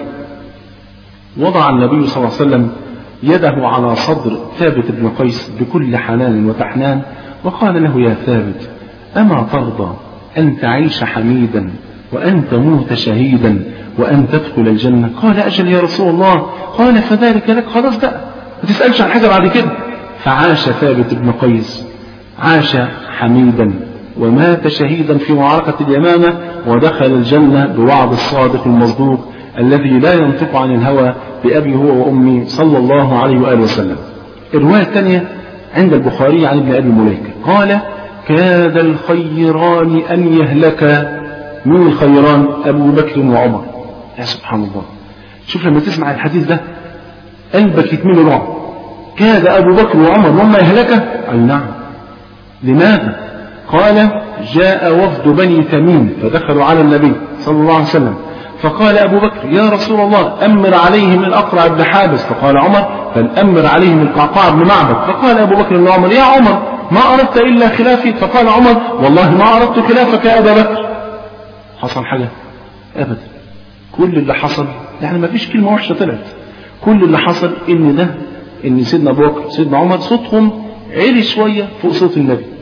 [SPEAKER 2] وضع النبي صلى الله عليه وسلم يده على صدر ثابت بن قيس بكل حنان وتحنان وقال له يا ثابت أما ترضى أن تعيش حميدا وأن تموت شهيدا وأن تدخل الجنة قال أجل يا رسول الله قال فذلك لك خلاص بقى ما تسألش عن حاجة بعد كده فعاش ثابت بن قيس عاش حميدا ومات شهيدا في معركة اليمامة ودخل الجنة بوعد الصادق المصدوق الذي لا ينطق عن الهوى بأبي هو وأمي صلى الله عليه وآله وسلم الرواية الثانية عند البخاري عن ابن أبي مليكة قال كاد الخيران أن يهلك من الخيران أبو بكر وعمر يا سبحان الله شوف لما تسمع الحديث ده قلبك يتملي رعب كاد أبو بكر وعمر وما يهلك أي نعم لماذا قال جاء وفد بني تميم فدخلوا على النبي صلى الله عليه وسلم فقال أبو بكر يا رسول الله أمر عليهم الأقرع بن حابس فقال عمر فالأمر عليهم القعقاع بن معبد فقال أبو بكر لعمر يا عمر ما أردت إلا خلافي فقال عمر والله ما أردت خلافك يا أبا بكر حصل حاجة أبدا كل اللي حصل يعني ما فيش كلمة وحشة طلعت كل اللي حصل إن ده إن سيدنا أبو بكر سيدنا عمر صوتهم عالي شوية فوق صوت النبي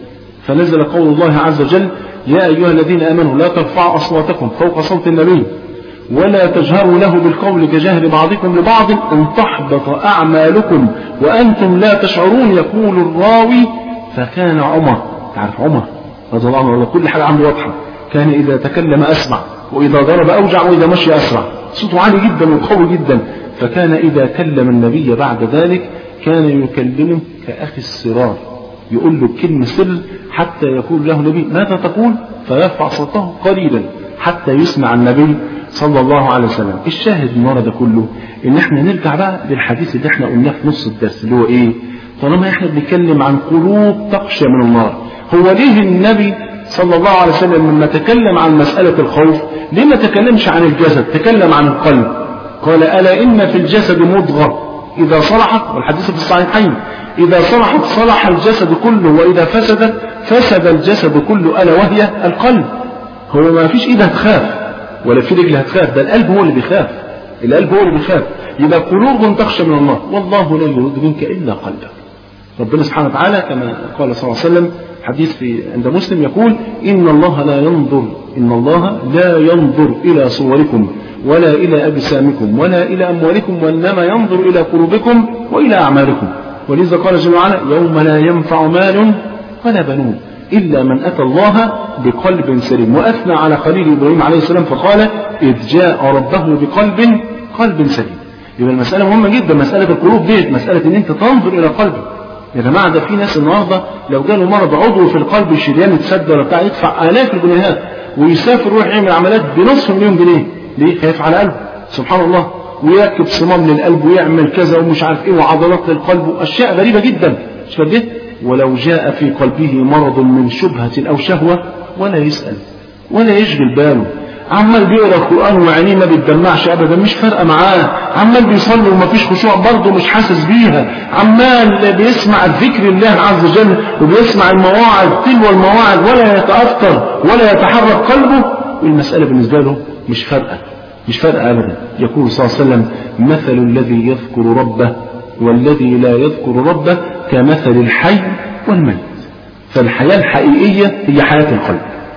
[SPEAKER 2] فنزل قول الله عز وجل يا أيها الذين آمنوا لا ترفعوا أصواتكم فوق صوت النبي ولا تجهروا له بالقول كجهر بعضكم لبعض أن تحبط أعمالكم وأنتم لا تشعرون يقول الراوي فكان عمر تعرف عمر رضي الله عنه كل حاجة عنده واضحة كان إذا تكلم أسمع وإذا ضرب أوجع وإذا مشي أسرع صوته عالي جدا وقوي جدا فكان إذا كلم النبي بعد ذلك كان يكلمه كأخي السرار يقول له كلمة سر حتى يقول له النبي ماذا تقول فيرفع صوته قليلا حتى يسمع النبي صلى الله عليه وسلم الشاهد من ورا ده كله ان احنا نرجع بقى للحديث اللي احنا قلناه في نص الدرس اللي هو ايه طالما احنا بنتكلم عن قلوب تخشى من النار هو ليه النبي صلى الله عليه وسلم لما تكلم عن مسألة الخوف ليه ما تكلمش عن الجسد تكلم عن القلب قال ألا إن في الجسد مضغة إذا صلحت والحديث في الصحيحين إذا صلحت صلح الجسد كله وإذا فسدت فسد الجسد كله ألا وهي القلب هو ما فيش إيد هتخاف ولا في رجل هتخاف ده القلب هو اللي بيخاف القلب هو اللي بيخاف يبقى قلوب تخشى من الله والله لا يريد منك إلا قلبك ربنا سبحانه وتعالى كما قال صلى الله عليه وسلم حديث في عند مسلم يقول إن الله لا ينظر إن الله لا ينظر إلى صوركم ولا إلى أجسامكم ولا إلى أموالكم وإنما ينظر إلى قلوبكم وإلى أعمالكم ولذا قال جل وعلا يوم لا ينفع مال ولا بنون إلا من أتى الله بقلب سليم وأثنى على خليل إبراهيم عليه السلام فقال إذ جاء ربه بقلب قلب سليم يبقى المسألة مهمة جدا مسألة القلوب ديت مسألة إن أنت تنظر إلى قلبك يا جماعة ده في ناس النهاردة لو جاله مرض عضو في القلب الشريان اتسد ولا بتاع يدفع آلاف الجنيهات ويسافر يروح يعمل عمليات بنصف مليون جنيه ليه؟ خايف على قلبه سبحان الله ويركب صمام للقلب ويعمل كذا ومش عارف ايه وعضلات للقلب واشياء غريبه جدا مش فاهم ولو جاء في قلبه مرض من شبهه او شهوه ولا يسال ولا يشغل باله عمال بيقرا القران وعينيه ما بتدمعش ابدا مش فارقه معاه عمال بيصلي ومفيش خشوع برضه مش حاسس بيها عمال بيسمع ذكر الله عز وجل وبيسمع المواعظ تلو المواعظ ولا يتاثر ولا يتحرك قلبه والمساله بالنسبه له مش فارقه مش فارقه ابدا يقول صلى الله عليه وسلم مثل الذي يذكر ربه والذي لا يذكر ربه كمثل الحي والميت فالحياه الحقيقيه هي حياه القلب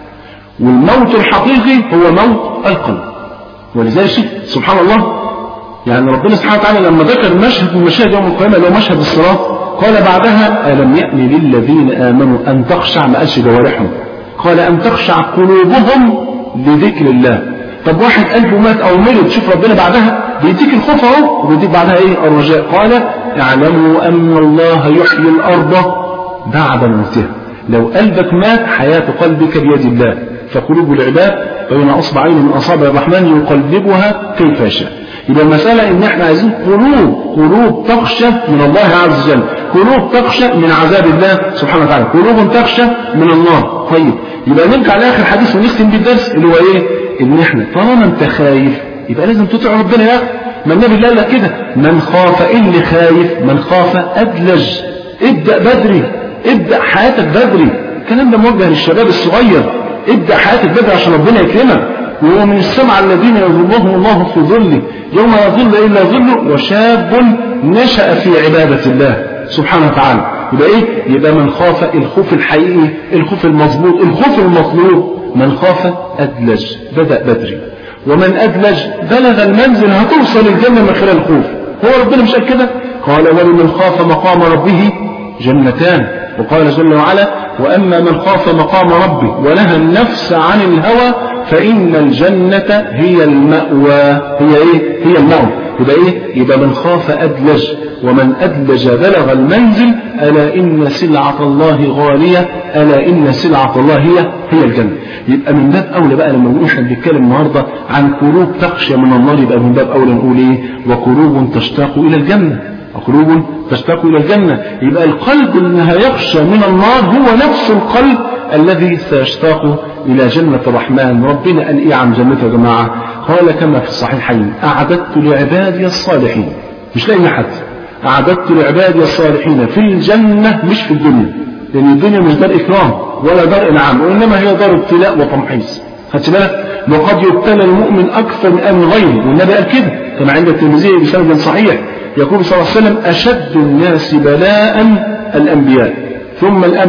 [SPEAKER 2] والموت الحقيقي هو موت القلب ولذلك سبحان الله يعني ربنا سبحانه وتعالى لما ذكر مشهد من مشاهد يوم القيامة اللي هو مشهد الصراط قال بعدها ألم يأن للذين آمنوا أن تخشع ما قالش جوارحهم قال أن تخشع قلوبهم لذكر الله طب واحد قلبه مات أو مرض شوف ربنا بعدها بيديك الخوف أهو وبيديك بعدها إيه الرجاء قال اعلموا أن الله يحيي الأرض بعد موتها لو قلبك مات حياة قلبك بيد الله فقلوب العباد بين أصبعين من أصابع الرحمن يقلبها كيف يشاء يبقى المسألة إن إحنا عايزين قلوب قلوب تخشى من الله عز وجل قلوب تخشى من عذاب الله سبحانه وتعالى قلوب تخشى من النار طيب يبقى نرجع لآخر حديث ونختم بالدرس اللي هو إيه إن إحنا طالما أنت خايف يبقى لازم تطيع ربنا يا أخي ما النبي قال لك كده من خاف اللي خايف من خاف أدلج ابدأ بدري ابدأ حياتك بدري الكلام ده موجه للشباب الصغير ابدأ حياتك بدري عشان ربنا يكرمك وهو من السبعة الذين يظلهم الله في ظله يوم يظل إلا ظله وشاب نشأ في عبادة الله سبحانه وتعالى يبقى إيه؟ يبقى من خاف الخوف الحقيقي الخوف المظبوط الخوف المطلوب من خاف أدلج بدأ بدري ومن أدلج بلغ المنزل هتوصل الجنة من خلال الخوف هو ربنا مش قال كده قال ولمن خاف مقام ربه جنتان وقال جل وعلا وأما من خاف مقام ربه ونهى النفس عن الهوى فإن الجنة هي المأوى هي إيه؟ هي المأوى يبقى إيه؟ يبقى من خاف أدلج ومن أدلج بلغ المنزل ألا إن سلعة الله غالية ألا إن سلعة الله هي هي الجنة يبقى من باب أولى بقى لما نقول احنا بنتكلم النهارده عن قلوب تخشى من النار يبقى من باب أولى نقول إيه؟ وقلوب تشتاق إلى الجنة وقلوب تشتاق إلى الجنة يبقى القلب اللي هيخشى من النار هو نفس القلب الذي سيشتاق إلى جنة الرحمن ربنا قال إيه عن جنته يا جماعة قال كما في الصحيحين أعددت لعبادي الصالحين مش لاقي حد أعددت لعبادي الصالحين في الجنة مش في الدنيا لأن الدنيا مش دار إكرام ولا دار إنعام وإنما هي دار ابتلاء وتمحيص خدت بالك وقد يبتلى المؤمن أكثر من أمن غيره والنبي قال كده كما عند الترمذي بسند صحيح يقول صلى الله عليه وسلم أشد الناس بلاء الأنبياء ثم الأمثل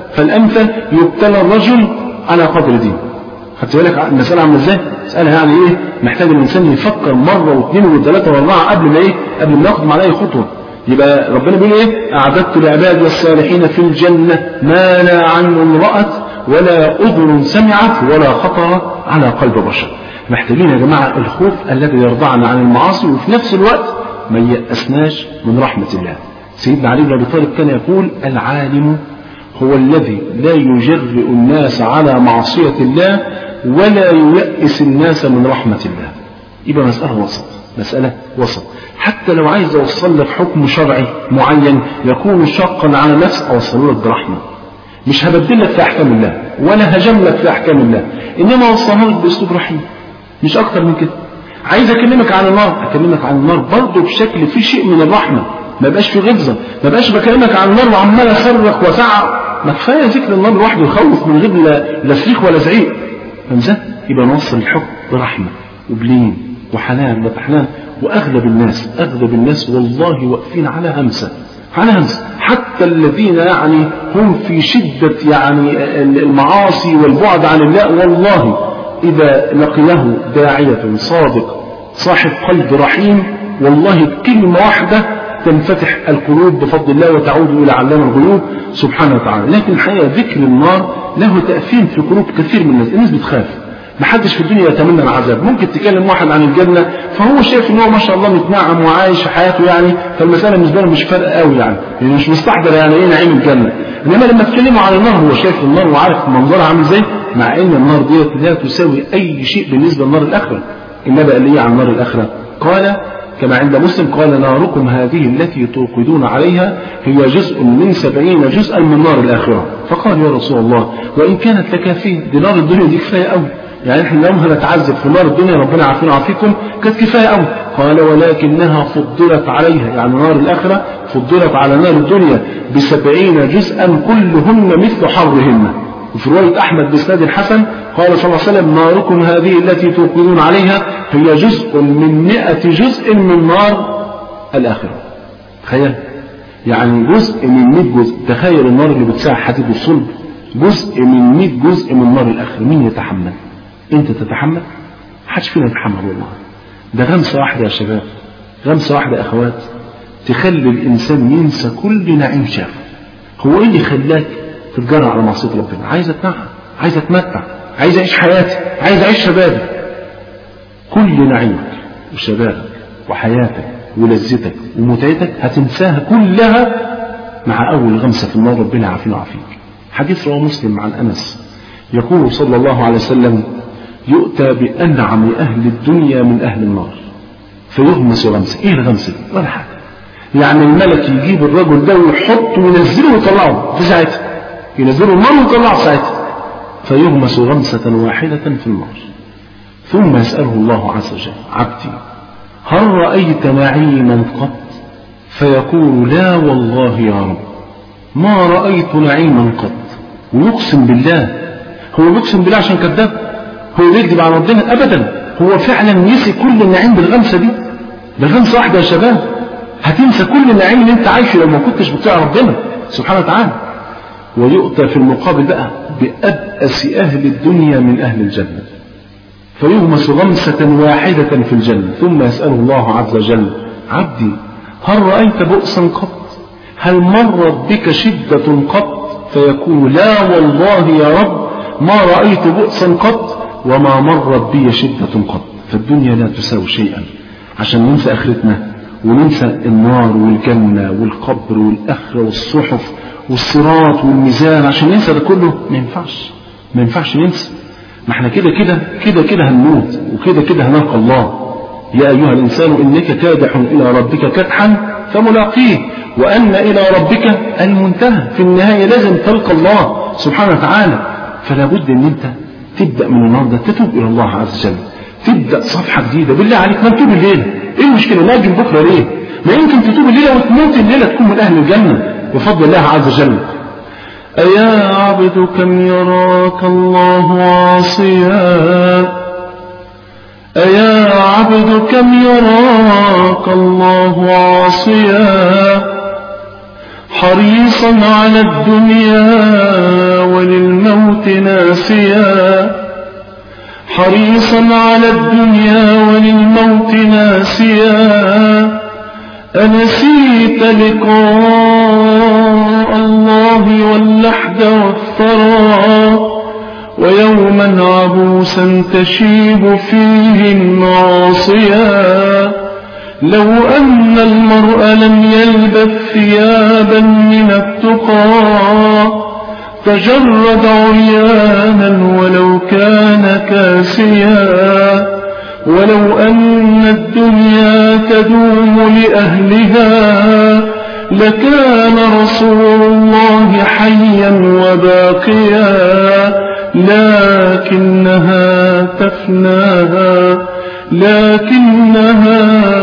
[SPEAKER 2] فالأمثل يبتلى الرجل على قدر دين خدت بالك المسألة عاملة ازاي؟ مسألة يعني ايه؟ محتاج الإنسان يفكر مرة واثنين وثلاثة وأربعة قبل ما ايه؟ قبل ما ياخد على أي خطوة. يبقى ربنا بيقول ايه؟ أعددت لعبادي الصالحين في الجنة ما لا عين رأت ولا أذن سمعت ولا خطر على قلب بشر. محتاجين يا جماعة الخوف الذي يرضعنا عن المعاصي وفي نفس الوقت ما يأسناش من رحمة الله. سيدنا علي بن أبي طالب كان يقول العالم هو الذي لا يجرئ الناس على معصية الله ولا ييأس الناس من رحمة الله يبقى مسألة وسط مسألة وسط حتى لو عايز أوصل لك حكم شرعي معين يكون شاقا على نفس أوصله لك برحمة مش هبدل لك في أحكام الله ولا هجم لك في أحكام الله إنما أوصله لك بأسلوب رحيم مش أكتر من كده عايز أكلمك عن النار أكلمك عن النار برضه بشكل فيه شيء من الرحمة ما بقاش في غلظة ما بقاش بكلمك عن النار وعمال أصرخ وأسعر ما كفاية ذكر النار لوحده يخوف من غير لا, لا صريخ ولا زعيق فهمت يبقى نوصل الحكم برحمة وبلين وحنان وتحنان وأغلب الناس أغلب الناس والله واقفين على همسة على همسة حتى الذين يعني هم في شدة يعني المعاصي والبعد عن الله والله إذا لقيه داعية صادق صاحب قلب رحيم والله كلمة واحدة تنفتح القلوب بفضل الله وتعود إلى علام الغيوب سبحانه وتعالى لكن الحقيقة ذكر النار له تأثير في قلوب كثير من الناس الناس بتخاف محدش في الدنيا يتمنى العذاب ممكن تكلم واحد عن الجنة فهو شايف ان هو ما شاء الله متنعم وعايش في حياته يعني فالمسألة بالنسبة له مش فارقة قوي يعني يعني مش مستحضر يعني ايه نعيم الجنة انما لما تكلموا عن النار هو شايف النار وعارف منظرها عامل ازاي مع ان النار ديت لا تساوي اي شيء بالنسبة للنار الاخرة النبأ اللي هي عن النار الاخرة قال كما عند مسلم قال ناركم هذه التي توقدون عليها هي جزء من سبعين جزءا من نار الآخرة فقال يا رسول الله وإن كانت لكافية دي نار الدنيا دي كفاية أوي يعني احنا لو هنتعذب في نار الدنيا ربنا عافينا وعافيكم كانت كفاية أوي قال ولكنها فضلت عليها يعني نار الآخرة فضلت على نار الدنيا بسبعين جزءا كلهن مثل حرهن وفي رواية أحمد بإسناد الحسن قال صلى الله عليه وسلم ناركم هذه التي توقدون عليها هي جزء من مئة جزء من نار الآخرة تخيل يعني جزء من 100 جزء تخيل النار اللي بتساع حديد الصلب جزء من 100 جزء من نار الآخرة مين يتحمل انت تتحمل محدش فينا يتحمل والله ده غمسة واحدة يا شباب غمسة واحدة يا أخوات تخلي الإنسان ينسى كل نعيم شافه هو إيه اللي خلاك تتجرى على معصية ربنا عايز اتنعم عايز اتمتع عايز اعيش حياتي عايز اعيش شبابي كل نعيمك وشبابك وحياتك ولذتك ومتعتك هتنساها كلها مع اول غمسه في النار ربنا يعافينا ويعافيك حديث رواه مسلم عن انس يقول صلى الله عليه وسلم يؤتى بانعم اهل الدنيا من اهل النار فيغمس غمسه ايه الغمسه دي ولا حاجه يعني الملك يجيب الرجل ده ويحطه وينزله ويطلعه في ساعتها ينزله النار ويطلعه ساعتها فيغمس غمسة واحدة في النار ثم يسأله الله عز وجل عبدي هل رأيت نعيما قط فيقول لا والله يا رب ما رأيت نعيما قط ويقسم بالله هو بيقسم بالله عشان كذاب هو بيكذب على ربنا أبدا هو فعلا نسي كل النعيم بالغمسة دي بالغمسة واحدة يا شباب هتنسى كل النعيم اللي انت عايشه لو ما كنتش بتطيع ربنا سبحانه وتعالى ويؤتى في المقابل بقى بأبأس أهل الدنيا من أهل الجنة فيغمس غمسة واحدة في الجنة ثم يسأله الله عز وجل عبدي هل رأيت بؤسا قط هل مرت بك شدة قط فيقول لا والله يا رب ما رأيت بؤسا قط وما مرت بي شدة قط فالدنيا لا تساوي شيئا عشان ننسى آخرتنا وننسى النار والجنة والقبر والآخرة والصحف والصراط والميزان عشان ننسى ده كله ما ينفعش ما ينفعش ننسى ما احنا كده كده كده كده هنموت وكده كده هنلقى الله يا أيها الإنسان إنك كادح إلى ربك كدحا فملاقيه وأن إلى ربك المنتهى في النهاية لازم تلقى الله سبحانه وتعالى فلا بد أن أنت تبدأ من النهارده تتوب إلى الله عز وجل تبدأ صفحة جديدة بالله عليك ما تتوب الليلة إيه المشكلة نأجل بكرة ليه ما يمكن تتوب الليلة وتموت الليلة تكون من أهل الجنة بفضل الله عز وجل أيا عبد كم يراك الله عاصيا أيا عبد كم يراك الله عاصيا حريصا على الدنيا وللموت ناسيا حريصا على الدنيا وللموت ناسيا أنسيت لقاء الله واللحد والثرى ويوما عبوسا تشيب فيه الناصيا لو أن المرء لم يلبث ثيابا من التقى تجرد عريانا ولو كان كاسيا ولو أن الدنيا تدوم لأهلها لكان رسول الله حيا وباقيا لكنها تفناها لكنها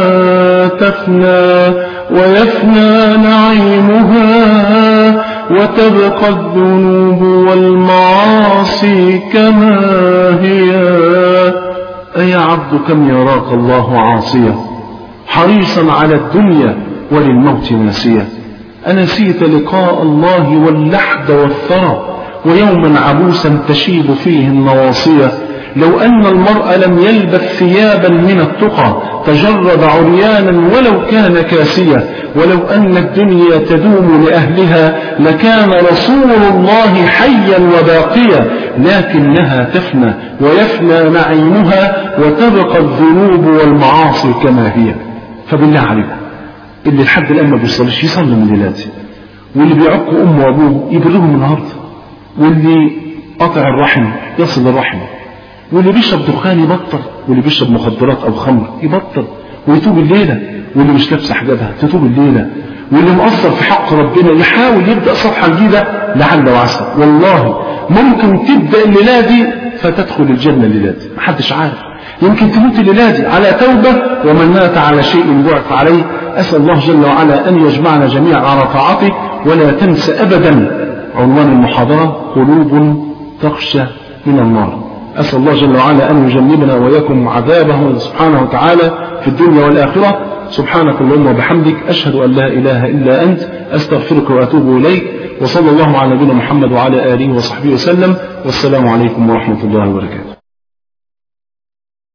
[SPEAKER 2] تفنى ويفنى نعيمها وتبقى الذنوب والمعاصي كما هي أي عبد كم يراك الله عاصيا حريصا على الدنيا وللموت ناسيا أنسيت لقاء الله واللحد والثرى ويوما عبوسا تشيب فيه النواصية لو أن المرء لم يلبث ثيابا من التقى تجرد عريانا ولو كان كاسيا ولو أن الدنيا تدوم لأهلها لكان رسول الله حيا وباقيا لكنها تفنى ويفنى نعيمها وتبقى الذنوب والمعاصي كما هي فبالله عليكم اللي لحد الآن ما بيصليش يصلي من ليلاته واللي بيعق أمه وأبوه يبرهم النهارده واللي قطع الرحم يصل الرحم واللي بيشرب دخان يبطل واللي بيشرب مخدرات او خمر يبطل ويتوب الليله واللي مش لابسه حجابها تتوب الليله واللي مقصر في حق ربنا يحاول يبدا صفحه جديده لعل وعسى والله ممكن تبدا الليله دي فتدخل الجنه الليله دي محدش عارف يمكن تموت الليله دي على توبه ومن مات على شيء بعث عليه اسال الله جل وعلا ان يجمعنا جميعا على طاعته ولا تنس ابدا عنوان المحاضره قلوب تخشى من النار أسأل الله جل وعلا أن يجنبنا وإياكم عذابه سبحانه وتعالى في الدنيا والآخرة سبحانك اللهم وبحمدك أشهد أن لا إله إلا أنت أستغفرك وأتوب إليك وصلى الله على نبينا محمد وعلى آله وصحبه وسلم والسلام عليكم ورحمة الله وبركاته